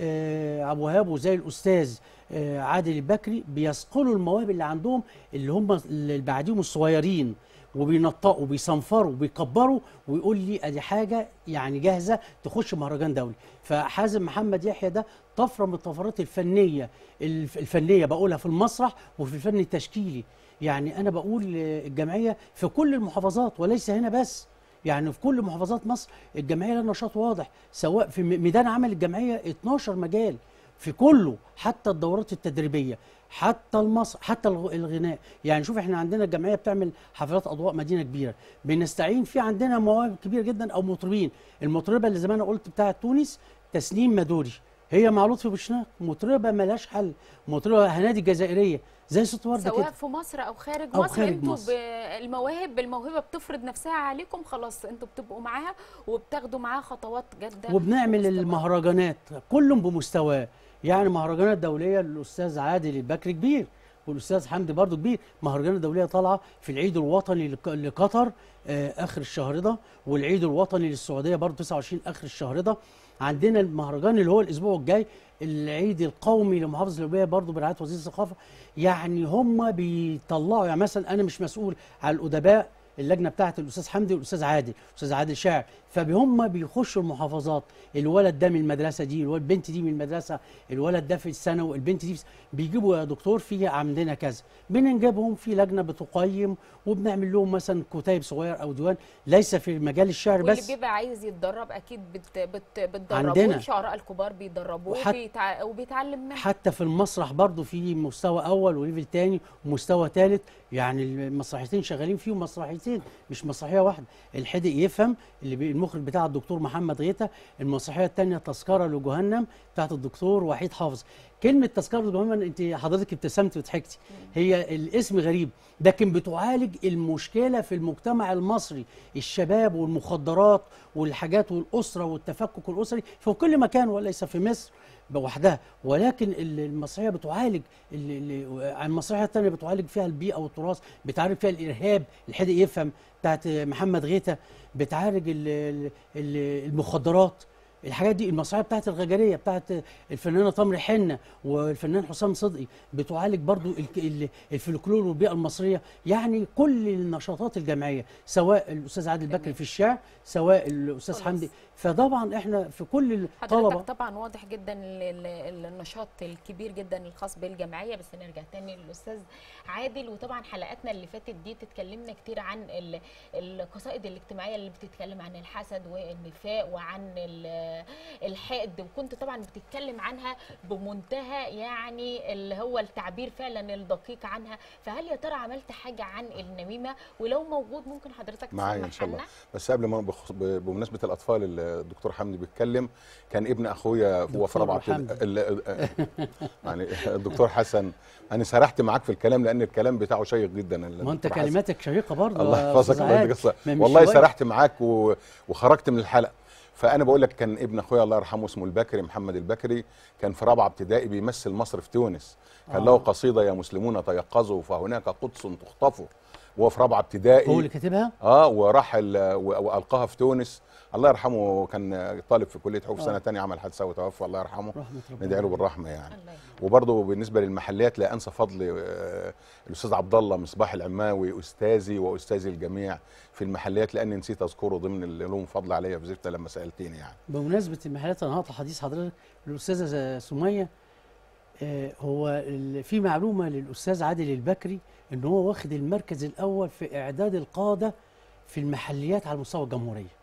آه، ابو وهاب وزي الاستاذ آه، عادل البكري بيثقلوا المواهب اللي عندهم اللي هم اللي بعديهم الصغيرين وبينطقوا وبيصنفروا وبيكبروا ويقول لي ادي حاجه يعني جاهزه تخش مهرجان دولي فحازم محمد يحيى ده طفره من الطفرات الفنيه الف- الفنيه بقولها في المسرح وفي الفن التشكيلي يعني انا بقول آه، الجمعيه في كل المحافظات وليس هنا بس يعني في كل محافظات مصر الجمعيه لها نشاط واضح سواء في م- ميدان عمل الجمعيه 12 مجال في كله حتى الدورات التدريبيه حتى المسرح حتى الغ- الغناء يعني شوف احنا عندنا الجمعيه بتعمل حفلات اضواء مدينه كبيره بنستعين في عندنا مواهب كبيره جدا او مطربين المطربه اللي زي ما انا قلت بتاعه تونس تسنيم مدوري هي مع لطفي بوشناق مطربه ملهاش حل مطربه هنادي الجزائريه زي صوت ورده سواء كده في مصر او خارج أو مصر خارج انتوا مصر. بالمواهب بالموهبه بتفرض نفسها عليكم خلاص انتوا بتبقوا معاها وبتاخدوا معاها خطوات جاده وبنعمل مستمرة. المهرجانات كلهم بمستواه يعني مهرجانات دوليه للاستاذ عادل البكري كبير والاستاذ حمدي برضو كبير مهرجان الدوليه طالعه في العيد الوطني لق- لقطر آه، اخر الشهر ده والعيد الوطني للسعوديه برضو 29 اخر الشهر ده عندنا المهرجان اللي هو الاسبوع الجاي العيد القومي لمحافظه القليوبيه برضو برعايه وزير الثقافه يعني هم بيطلعوا يعني مثلا انا مش مسؤول على الادباء اللجنه بتاعت الاستاذ حمدي والاستاذ عادل الاستاذ عادل شاعر فهم بيخشوا المحافظات الولد ده من المدرسه دي الولد البنت دي من المدرسه الولد ده في الثانوي البنت دي في بيجيبوا يا دكتور في عندنا كذا بنجيبهم في لجنه بتقيم وبنعمل لهم مثلا كتيب صغير او ديوان ليس في مجال الشعر واللي بس بيبقى عايز يتدرب اكيد بت بت بتدربوه عندنا. الشعراء الكبار بيدربوه وحت- وبيتع... وبيتعلم منه حتى في المسرح برضو في مستوى اول وليفل تاني ومستوى ثالث يعني المسرحيتين شغالين فيهم مسرحيتين مش مسرحيه واحده الحدق يفهم اللي بي المخرج بتاع الدكتور محمد غيته المسرحيه الثانيه تذكره لجهنم بتاعت الدكتور وحيد حافظ كلمه تذكره لجهنم انت حضرتك ابتسمت وضحكتي هي الاسم غريب لكن بتعالج المشكله في المجتمع المصري الشباب والمخدرات والحاجات والاسره والتفكك الاسري في كل مكان وليس في مصر لوحدها ولكن ال- المسرحيه بتعالج ال- ال- المسرحيه الثانيه بتعالج فيها البيئه والتراث بتعالج فيها الارهاب الحدق يفهم بتاعت محمد غيته بتعالج ال- ال- ال- المخدرات الحاجات دي المسرحيه بتاعت الغجريه بتاعت الفنانه تمر حنه والفنان حسام صدقي بتعالج برضو ال- ال- الفلكلور والبيئه المصريه يعني كل النشاطات الجمعيه سواء الاستاذ عادل بكري في الشعر سواء الاستاذ خلاص. حمدي فطبعا احنا في كل الطلبه حضرتك طبعا واضح جدا ال- ال- النشاط الكبير جدا الخاص بالجمعيه بس نرجع تاني للاستاذ عادل وطبعا حلقاتنا اللي فاتت دي تتكلمنا كتير عن ال- القصائد الاجتماعيه اللي بتتكلم عن الحسد والنفاق وعن ال- الحقد وكنت طبعا بتتكلم عنها بمنتهى يعني اللي هو التعبير فعلا الدقيق عنها فهل يا ترى عملت حاجه عن النميمه ولو موجود ممكن حضرتك معايا ان شاء تسمعها الله لنا؟ بس قبل ما بخص- ب- بمناسبه الاطفال اللي الدكتور حمدي بيتكلم كان ابن اخويا هو في دكتور رابعه حمدي. ابتدائي- ال- يعني الدكتور حسن انا سرحت معاك في الكلام لان الكلام بتاعه شيق جدا ما انت الدكتور حسن. كلماتك شيقه برضه الله يا يحفظك أستاذ الله عادل. يديك الصحة. ما مش والله شوية. سرحت معاك و... وخرجت من الحلقه فانا بقول لك كان ابن اخويا الله يرحمه اسمه البكري محمد البكري كان في رابعه ابتدائي بيمثل مصر في تونس كان آه. له قصيده يا مسلمون تيقظوا فهناك قدس تخطف وهو في رابعه ابتدائي هو اللي كاتبها اه وراح ال- و- والقاها في تونس الله يرحمه كان طالب في كليه حقوق سنه آه. ثانيه عمل حادثه وتوفى الله يرحمه رحمه ربنا ندعي له بالرحمه يعني الله يرحمه. وبرضه بالنسبه للمحلات لا انسى فضل آه، الاستاذ عبد الله مصباح العماوي استاذي واستاذي الجميع في المحلات لاني نسيت اذكره ضمن اللي لهم فضل عليا في زفته لما سالتني يعني بمناسبه المحلات انا هقطع حديث حضرتك الاستاذه سميه آه، هو ال- في معلومه للاستاذ عادل البكري ان هو واخد المركز الاول في اعداد القاده في المحليات على مستوى الجمهوريه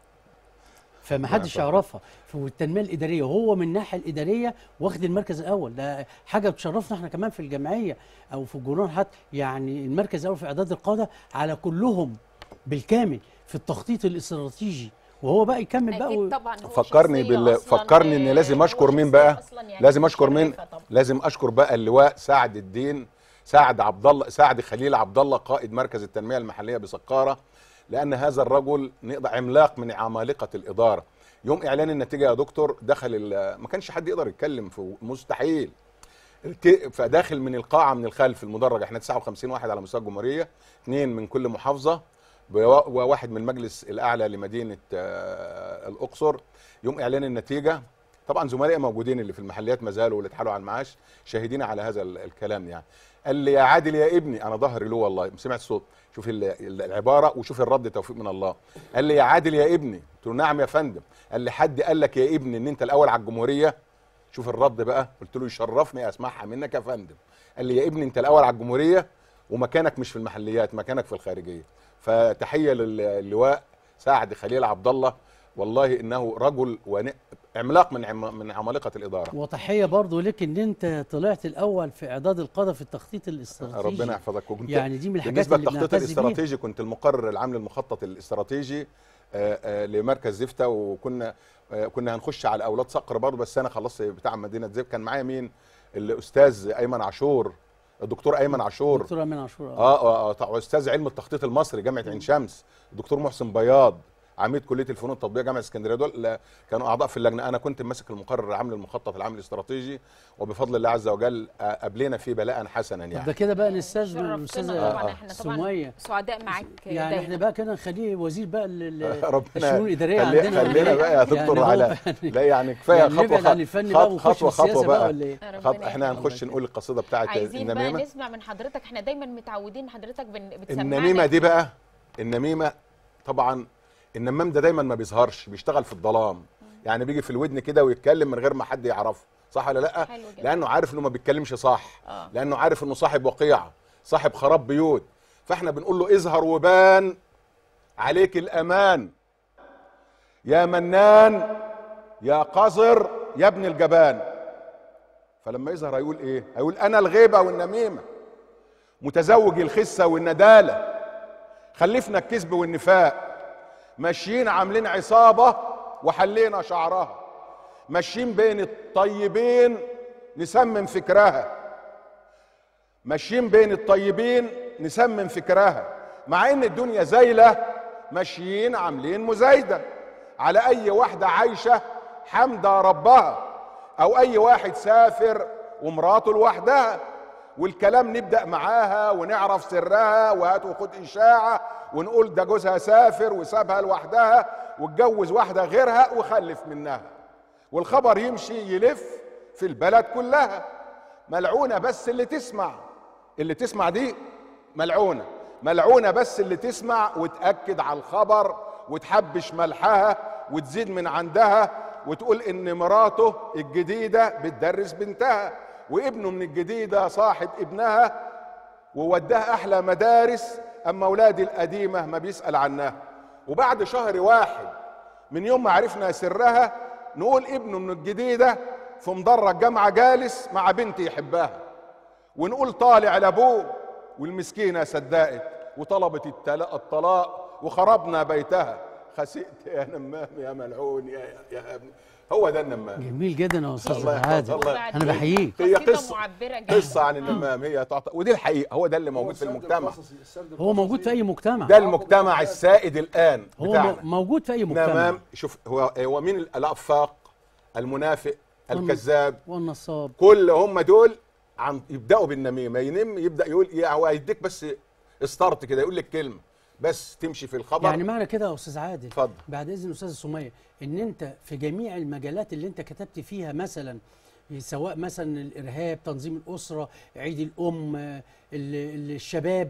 فما حدش يعرفها. يعرفها في التنميه الاداريه وهو من الناحيه الاداريه واخد المركز الاول ده حاجه بتشرفنا احنا كمان في الجمعيه او في الجورنال حتى يعني المركز الاول في اعداد القاده على كلهم بالكامل في التخطيط الاستراتيجي وهو بقى يكمل بقى و... اكيد طبعا هو فكرني شخصية بال- أصلاً، فكرني إن آه، لازم هو أشكر مين شخصية بقى؟ أصلاً يعني لازم اشكر مين مشرفة طبعاً. لازم اشكر بقى اللواء سعد الدين سعد عبد الله سعد خليل عبد الله قائد مركز التنميه المحليه بسقاره لان هذا الرجل نقدر عملاق من عمالقه الاداره يوم اعلان النتيجه يا دكتور دخل ال- ما كانش حد يقدر يتكلم في مستحيل الت- فداخل من القاعه من الخلف المدرج احنا 59 واحد على مستوى الجمهوريه اثنين من كل محافظه بوا- وواحد من المجلس الاعلى لمدينه آه، الاقصر يوم اعلان النتيجه طبعا زملائي موجودين اللي في المحليات ما زالوا واللي اتحالوا على المعاش شاهدين على هذا ال- الكلام يعني قال لي يا عادل يا ابني انا ظهري له والله سمعت صوت شوف ال- ال- العباره وشوف الرد توفيق من الله قال لي يا عادل يا ابني قلت له نعم يا فندم قال لي حد قال لك يا ابني ان انت الاول على الجمهوريه شوف الرد بقى قلت له يشرفني اسمعها منك يا فندم قال لي يا ابني انت الاول على الجمهوريه ومكانك مش في المحليات مكانك في الخارجيه فتحيه للواء سعد خليل عبد الله والله انه رجل ون... عملاق من عم... من عمالقه الاداره وتحيه برضه لك ان انت طلعت الاول في اعداد القاده في التخطيط الاستراتيجي ربنا يحفظك وكنت يعني دي من الحاجات بالنسبه اللي للتخطيط بنعتز بيها الاستراتيجي كنت المقرر العام للمخطط الاستراتيجي آه، آه، لمركز زفته وكنا آه، كنا هنخش على اولاد صقر برضه بس انا خلصت بتاع مدينه زفت كان معايا مين الاستاذ ايمن عاشور الدكتور ايمن عاشور دكتور امين عاشور آه. اه اه اه طبعا استاذ علم التخطيط المصري جامعه عين شمس الدكتور محسن بياض عميد كليه الفنون التطبيقيه جامعه اسكندريه دول لا- كانوا اعضاء في اللجنه انا كنت ماسك المقرر العام للمخطط العام الاستراتيجي وبفضل الله عز وجل آه، قبلنا فيه بلاء حسنا طب يعني ده كده بقى نستاذن شرفتنا الاستاذه طبعا احنا طبعا سميه سعداء معاك يعني دايما. احنا بقى كده نخليه وزير بقى لل- لل- ربنا الشؤون الاداريه خلي- عندنا خلينا بقى يا دكتور يعني هو علاء يعني- لا يعني كفايه يعني خطوه نبعد عن الفن بقى خط- ونخش خطوه في السياسه خطوه بقى بقى ولا ايه؟ ربنا خط احنا يخليك. هنخش نقول القصيده بتاعت عايزين بقى النميمه نسمع من حضرتك احنا دايما متعودين حضرتك بن- بتسمعنا النميمه دي بقى النميمه طبعا النمام ده دايما ما بيظهرش بيشتغل في الظلام يعني بيجي في الودن كده ويتكلم من غير ما حد يعرفه صح ولا لا حلو جدا. لانه عارف انه ما بيتكلمش صح آه. لانه عارف انه صاحب وقيعه صاحب خراب بيوت فاحنا بنقول له اظهر وبان عليك الامان يا منان يا قذر يا ابن الجبان فلما يظهر هيقول ايه هيقول انا الغيبه والنميمه متزوج الخسه والنداله خلفنا الكذب والنفاق ماشيين عاملين عصابه وحلينا شعرها ماشيين بين الطيبين نسمم فكرها ماشيين بين الطيبين نسمم فكرها مع ان الدنيا زايله ماشيين عاملين مزايده على اي واحده عايشه حمدى ربها او اي واحد سافر ومراته لوحدها والكلام نبدا معاها ونعرف سرها وهات وخد اشاعه ونقول ده جوزها سافر وسابها لوحدها واتجوز واحده غيرها وخلف منها والخبر يمشي يلف في البلد كلها ملعونه بس اللي تسمع اللي تسمع دي ملعونه ملعونه بس اللي تسمع وتاكد على الخبر وتحبش ملحها وتزيد من عندها وتقول ان مراته الجديده بتدرس بنتها وابنه من الجديده صاحب ابنها ووداها احلى مدارس اما اولادي القديمه ما بيسال عنها وبعد شهر واحد من يوم ما عرفنا سرها نقول ابنه من الجديده في مدرج جامعه جالس مع بنت يحبها ونقول طالع لابوه والمسكينه صدقت وطلبت التلا- الطلاق وخربنا بيتها خسئت يا نمام يا ملعون يا يا, يا ابني هو ده النمام جميل جدا يا استاذ الله يحفظ- عادل الله يحفظ. انا بحييك هي قصيدة قصة- معبرة جدا قصه عن النمام هي تعطى ودي الحقيقه هو ده اللي موجود في المجتمع هو موجود في اي مجتمع ده المجتمع السائد الان هو بتاعنا م- موجود في اي مجتمع نمام شوف هو هو مين الافاق المنافق الكذاب والنصاب كل هم دول عن يبداوا بالنميمه ينم يبدا يقول يا هو هيديك بس استارت كده يقول لك كلمه بس تمشي في الخبر يعني معنى كده يا استاذ عادل اتفضل. بعد اذن استاذ سميه ان انت في جميع المجالات اللي انت كتبت فيها مثلا سواء مثلا الارهاب تنظيم الاسره عيد الام آه، ال- ال- الشباب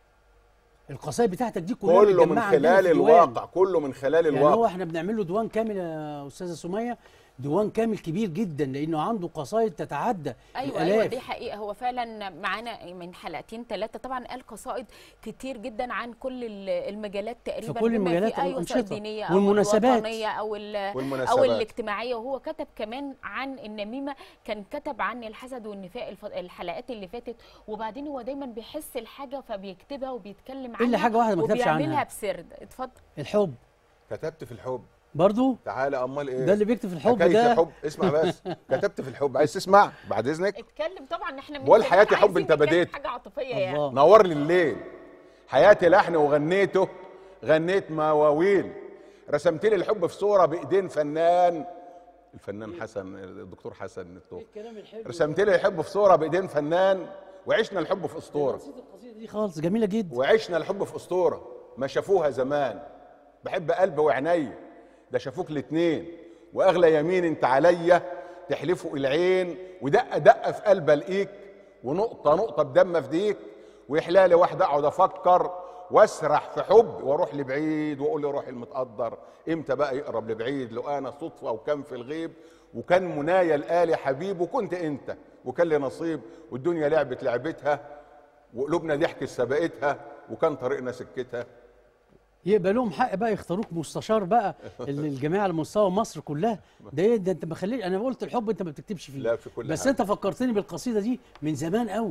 القصائد بتاعتك دي كلها كله من متجمعة عندنا خلال في ديوان. الواقع كله من خلال يعني هو الواقع احنا بنعمل له ديوان كامل يا استاذه سميه ديوان كامل كبير جدا لانه عنده قصائد تتعدى ايوه الالاف ايوه دي حقيقه هو فعلا معانا من حلقتين ثلاثه طبعا قال قصائد كتير جدا عن كل ال- المجالات تقريبا في كل بما المجالات فيه ايوه سواء والأنشطة الدينيه او والمناسبات. الوطنيه او ال- او والمناسبات الاجتماعيه وهو كتب كمان عن النميمه كان كتب عن الحسد والنفاق الف- الحلقات اللي فاتت وبعدين هو دايما بيحس الحاجه فبيكتبها وبيتكلم عنها إلا حاجة واحدة ما كتبش وبيعملها عنها. بسرد اتفضل الحب كتبت في الحب برضو تعالى امال ايه ده اللي بيكتب في الحب حكاية ده الحب اسمع بس كتبت في الحب عايز تسمع بعد اذنك اتكلم طبعا احنا بقول مش حياتي حب عايزين انت نتكلم بديت. حاجه عاطفيه يعني الله نور لي الليل حياتي لحن وغنيته غنيت مواويل رسمت لي الحب في صوره بايدين فنان الفنان حسن الدكتور حسن الطوخ الكلام الحلو رسمت لي الحب في صوره بايدين فنان وعشنا الحب في اسطوره القصيده دي خالص جميله جدا وعشنا الحب في اسطوره ما شافوها زمان بحب قلبي وعيني ده شافوك الاتنين واغلى يمين انت عليا تحلفوا العين ودقه دقه في قلب الاقيك ونقطه نقطه بدم افديك ويحلالي واحده اقعد افكر واسرح في حب واروح لبعيد واقول له روح المتقدر امتى بقى يقرب لبعيد لو انا صدفه وكان في الغيب وكان منايا الالي حبيب وكنت انت وكان لي نصيب والدنيا لعبت لعبتها وقلوبنا ضحكت سبقتها وكان طريقنا سكتها يبقى لهم حق بقى يختاروك مستشار بقى ال- الجماعه على مستوى مصر كلها ده إيه ده انت ما خليش انا قلت الحب انت ما بتكتبش فيه لا في كل بس حاجة. انت فكرتني بالقصيده دي من زمان قوي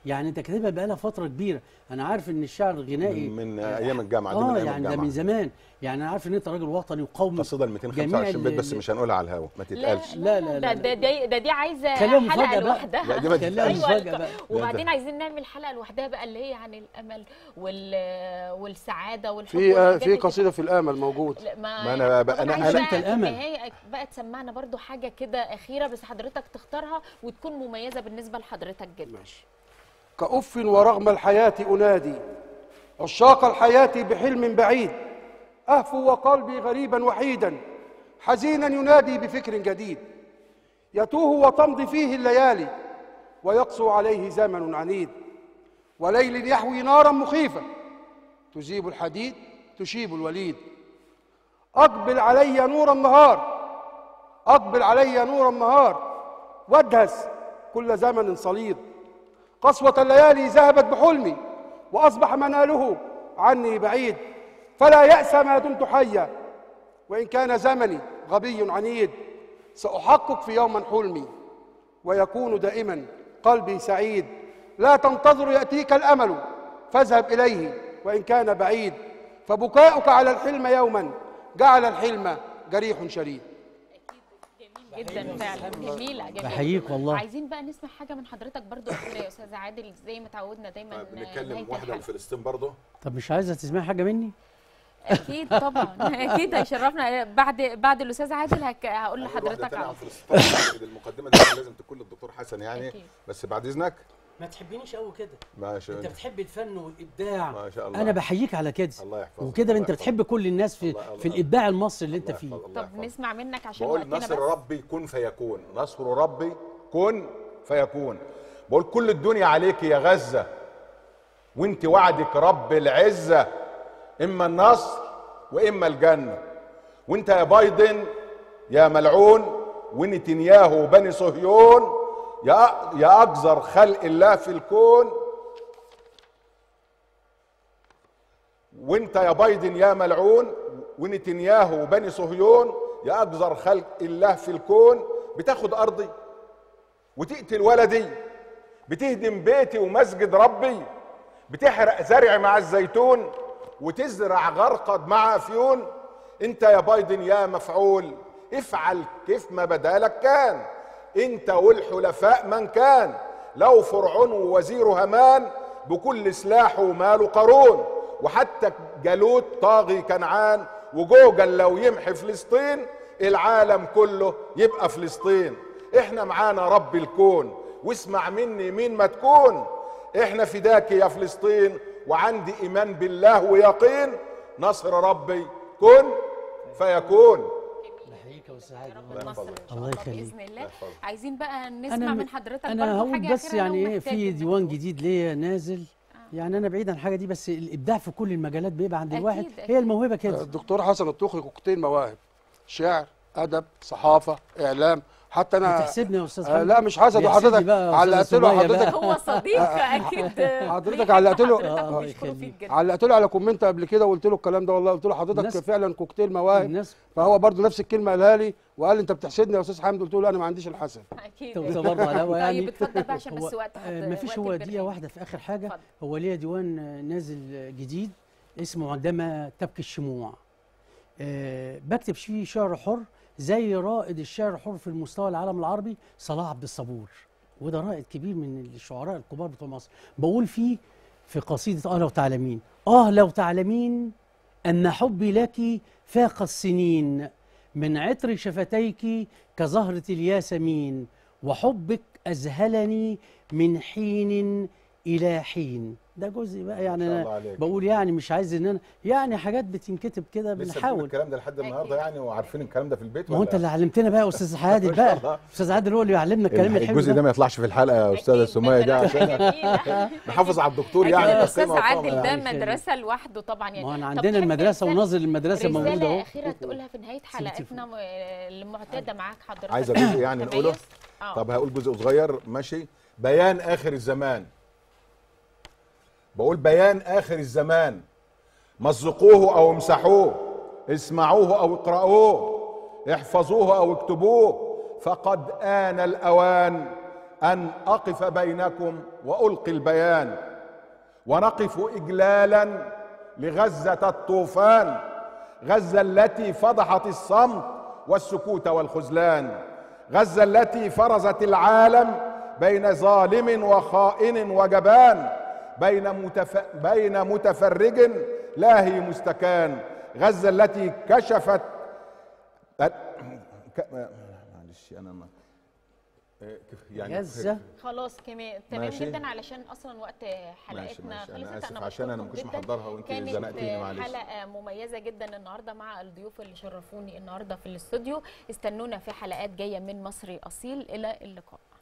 يعني انت كاتبها بقالها فتره كبيره انا عارف ان الشعر الغنائي من, من ايام الجامعه دي اه من ايام يعني ده الجامعه من زمان يعني انا عارف ان انت راجل وطني وقومي قصيده ال 225 بيت بس ال- مش هنقولها على الهوا ما تتقالش لا، لا، ده لا. ده دي, ده دي عايزه خليها حلقه مفاجأة بقى. لوحدها لا، دي ما خليها تتقالش. مفاجأة بقى. وبعدين عايزين نعمل حلقه لوحدها بقى اللي هي عن الامل وال والسعاده والحب في آه، والحاجات في دي. قصيده في الامل موجود لا، ما, ما أنا بقى- طب أنا- عايزة أنا- أنت الأمل. في النهاية بقى تسمعنا برضو حاجه كده اخيره بس حضرتك تختارها وتكون مميزه بالنسبه لحضرتك جدا ماشي كأف ورغم الحياة أنادي عشاق الحياة بحلم بعيد أهفو وقلبي غريبا وحيدا حزينا ينادي بفكر جديد يتوه وتمضي فيه الليالي ويقسو عليه زمن عنيد وليل يحوي نارا مخيفة تذيب الحديد تشيب الوليد أقبل علي نور النهار أقبل علي نور النهار وادهس كل زمن صليد قسوة الليالي ذهبت بحلمي وأصبح مناله عني بعيد فلا يأس ما دمت حيا وإن كان زمني غبي عنيد سأحقق في يوما حلمي ويكون دائما قلبي سعيد لا تنتظر يأتيك الأمل فاذهب إليه وإن كان بعيد فبكاؤك على الحلم يوما جعل الحلم جريح شريد جدا فعلا جميله جميله بحييك والله. عايزين بقى نسمع حاجه من حضرتك برضو اخيره يا استاذ عادل زي ما تعودنا دايما طيب نهاية نتكلم واحده عن الحلقة. فلسطين برضه طب مش عايزه تسمعي حاجه مني اكيد طبعا اكيد هيشرفنا بعد بعد الاستاذ عادل هك... هقول هنقول لحضرتك واحدة تانية على عن فلسطين المقدمه دي لازم تكون للدكتور حسن يعني أكيد. بس بعد اذنك ما تحبنيش قوي كده ماشي انت بتحب الفن والابداع ما شاء الله انا بحييك على كده الله يحفظك وكده الله انت يحفظك. بتحب كل الناس في الله- الله- في الابداع المصري اللي انت الله فيه يحفظك، الله طب يحفظك. نسمع منك عشان بقول وقتنا نصر بس ربي كن فيكون نصر ربي كن فيكون بقول كل الدنيا عليك يا غزة وانت وعدك رب العزة اما النصر واما الجنة وانت يا بايدن يا ملعون ونتنياهو وبني صهيون يا يا اقذر خلق الله في الكون وانت يا بايدن يا ملعون ونتنياهو وبني صهيون يا اقذر خلق الله في الكون بتاخد ارضي وتقتل ولدي بتهدم بيتي ومسجد ربي بتحرق زرع مع الزيتون وتزرع غرقد مع افيون انت يا بايدن يا مفعول افعل كيف ما بدالك كان انت والحلفاء من كان لو فرعون ووزيره همان بكل سلاحه وماله قارون وحتى جالوت طاغي كنعان وجوجل لو يمحي فلسطين العالم كله يبقى فلسطين احنا معانا رب الكون واسمع مني مين ما تكون احنا فداك يا فلسطين وعندي ايمان بالله ويقين نصر ربي كن فيكون بحييك يا استاذ عادل رب النصر ان شاء الله الله يخليك. باذن الله يحفظك. عايزين بقى نسمع انا من حضرتك انا برضو هقول حاجه بس أخيرة لو يعني ايه محتاج في إنك ديوان تقول. جديد ليا نازل يعني انا بعيد عن الحاجه دي بس الابداع في كل المجالات بيبقى عند أكيد، الواحد أكيد. هي الموهبه كده الدكتور حسن الطوخي كوكتيل مواهب شعر ادب صحافه اعلام حتى انا بتحسبني يا استاذ آه حمدي لا مش حسد بيحسدني وحضرتك بقى يا علقت أستاذ له صبايا حضرتك بقى. هو صديق اكيد حضرتك بيحب علقت له- حضرتك آه، وبيشكره يخليك. فيك جدا علقت له على كومنت قبل كده وقلت له الكلام ده والله قلت له حضرتك الناس- فعلا كوكتيل مواهب الناس فهو برضه نفس الكلمه قالها لي وقال لي انت بتحسدني يا استاذ حمدي قلت له لا انا ما عنديش الحسد اكيد توصل برضه على هوا يعني طيب اتفضل بقى عشان هو بس وقت آه، مفيش هو دقيقه واحده في اخر حاجه اتفضل. هو ليا ديوان آه، نازل آه، جديد اسمه عندما تبكي الشموع آه، بكتب فيه شعر حر زي رائد الشعر الحر في المستوى العالم العربي صلاح عبد الصبور وده رائد كبير من الشعراء الكبار بتوع مصر بقول فيه في قصيدة آه لو تعلمين آه لو تعلمين أن حبي لك فاق السنين من عطر شفتيك كزهرة الياسمين وحبك أذهلني من حين إلى حين ده جزء بقى يعني ما شاء أنا الله عليك. بقول يعني مش عايز ان انا يعني حاجات بتنكتب كده لسه بتقول بنحاول الكلام ده لحد النهارده يعني وعارفين الكلام ده في البيت ما هو ولا؟ انت اللي علمتنا بقى يا استاذ عادل ما شاء بقى الله. استاذ عادل هو اللي بيعلمنا الكلام الحلو الجزء ده ما يطلعش في الحلقه يا استاذه سميه ده عشان نحافظ على الدكتور يعني يعني في الاستاذ القيمة عادل والطبع. ده يعني خير. مدرسه لوحده طبعا يعني ما انا طب عندنا تحب المدرسه رسالة- وناظر المدرسه موجوده رساله اهو اخيره تقولها في نهايه حلقتنا م- المعتاده معاك حضرتك عايزه جزء يعني تميز؟ نقوله آه. طب هقول جزء صغير ماشي بيان اخر الزمان بقول بيان اخر الزمان مزقوه او امسحوه اسمعوه او اقرأوه احفظوه او اكتبوه فقد آن الأوان ان اقف بينكم والقي البيان ونقف اجلالا لغزه الطوفان غزه التي فضحت الصمت والسكوت والخذلان غزه التي فرزت العالم بين ظالم وخائن وجبان بين متف... بين متفرج لاهي مستكان غزه التي كشفت ك- معلش انا ما يعني غزه خلاص كمان تمام ماشي. جدا علشان اصلا وقت حلقتنا ماشي، خلصت أنا آسف عشان أنا ما بشكركم كنتش جداً. محضرها وأنت كانت زنقتيني، معلش. حلقه مميزه جدا النهارده مع الضيوف اللي شرفوني النهارده في الاستوديو استنونا في حلقات جايه من مصري اصيل الى اللقاء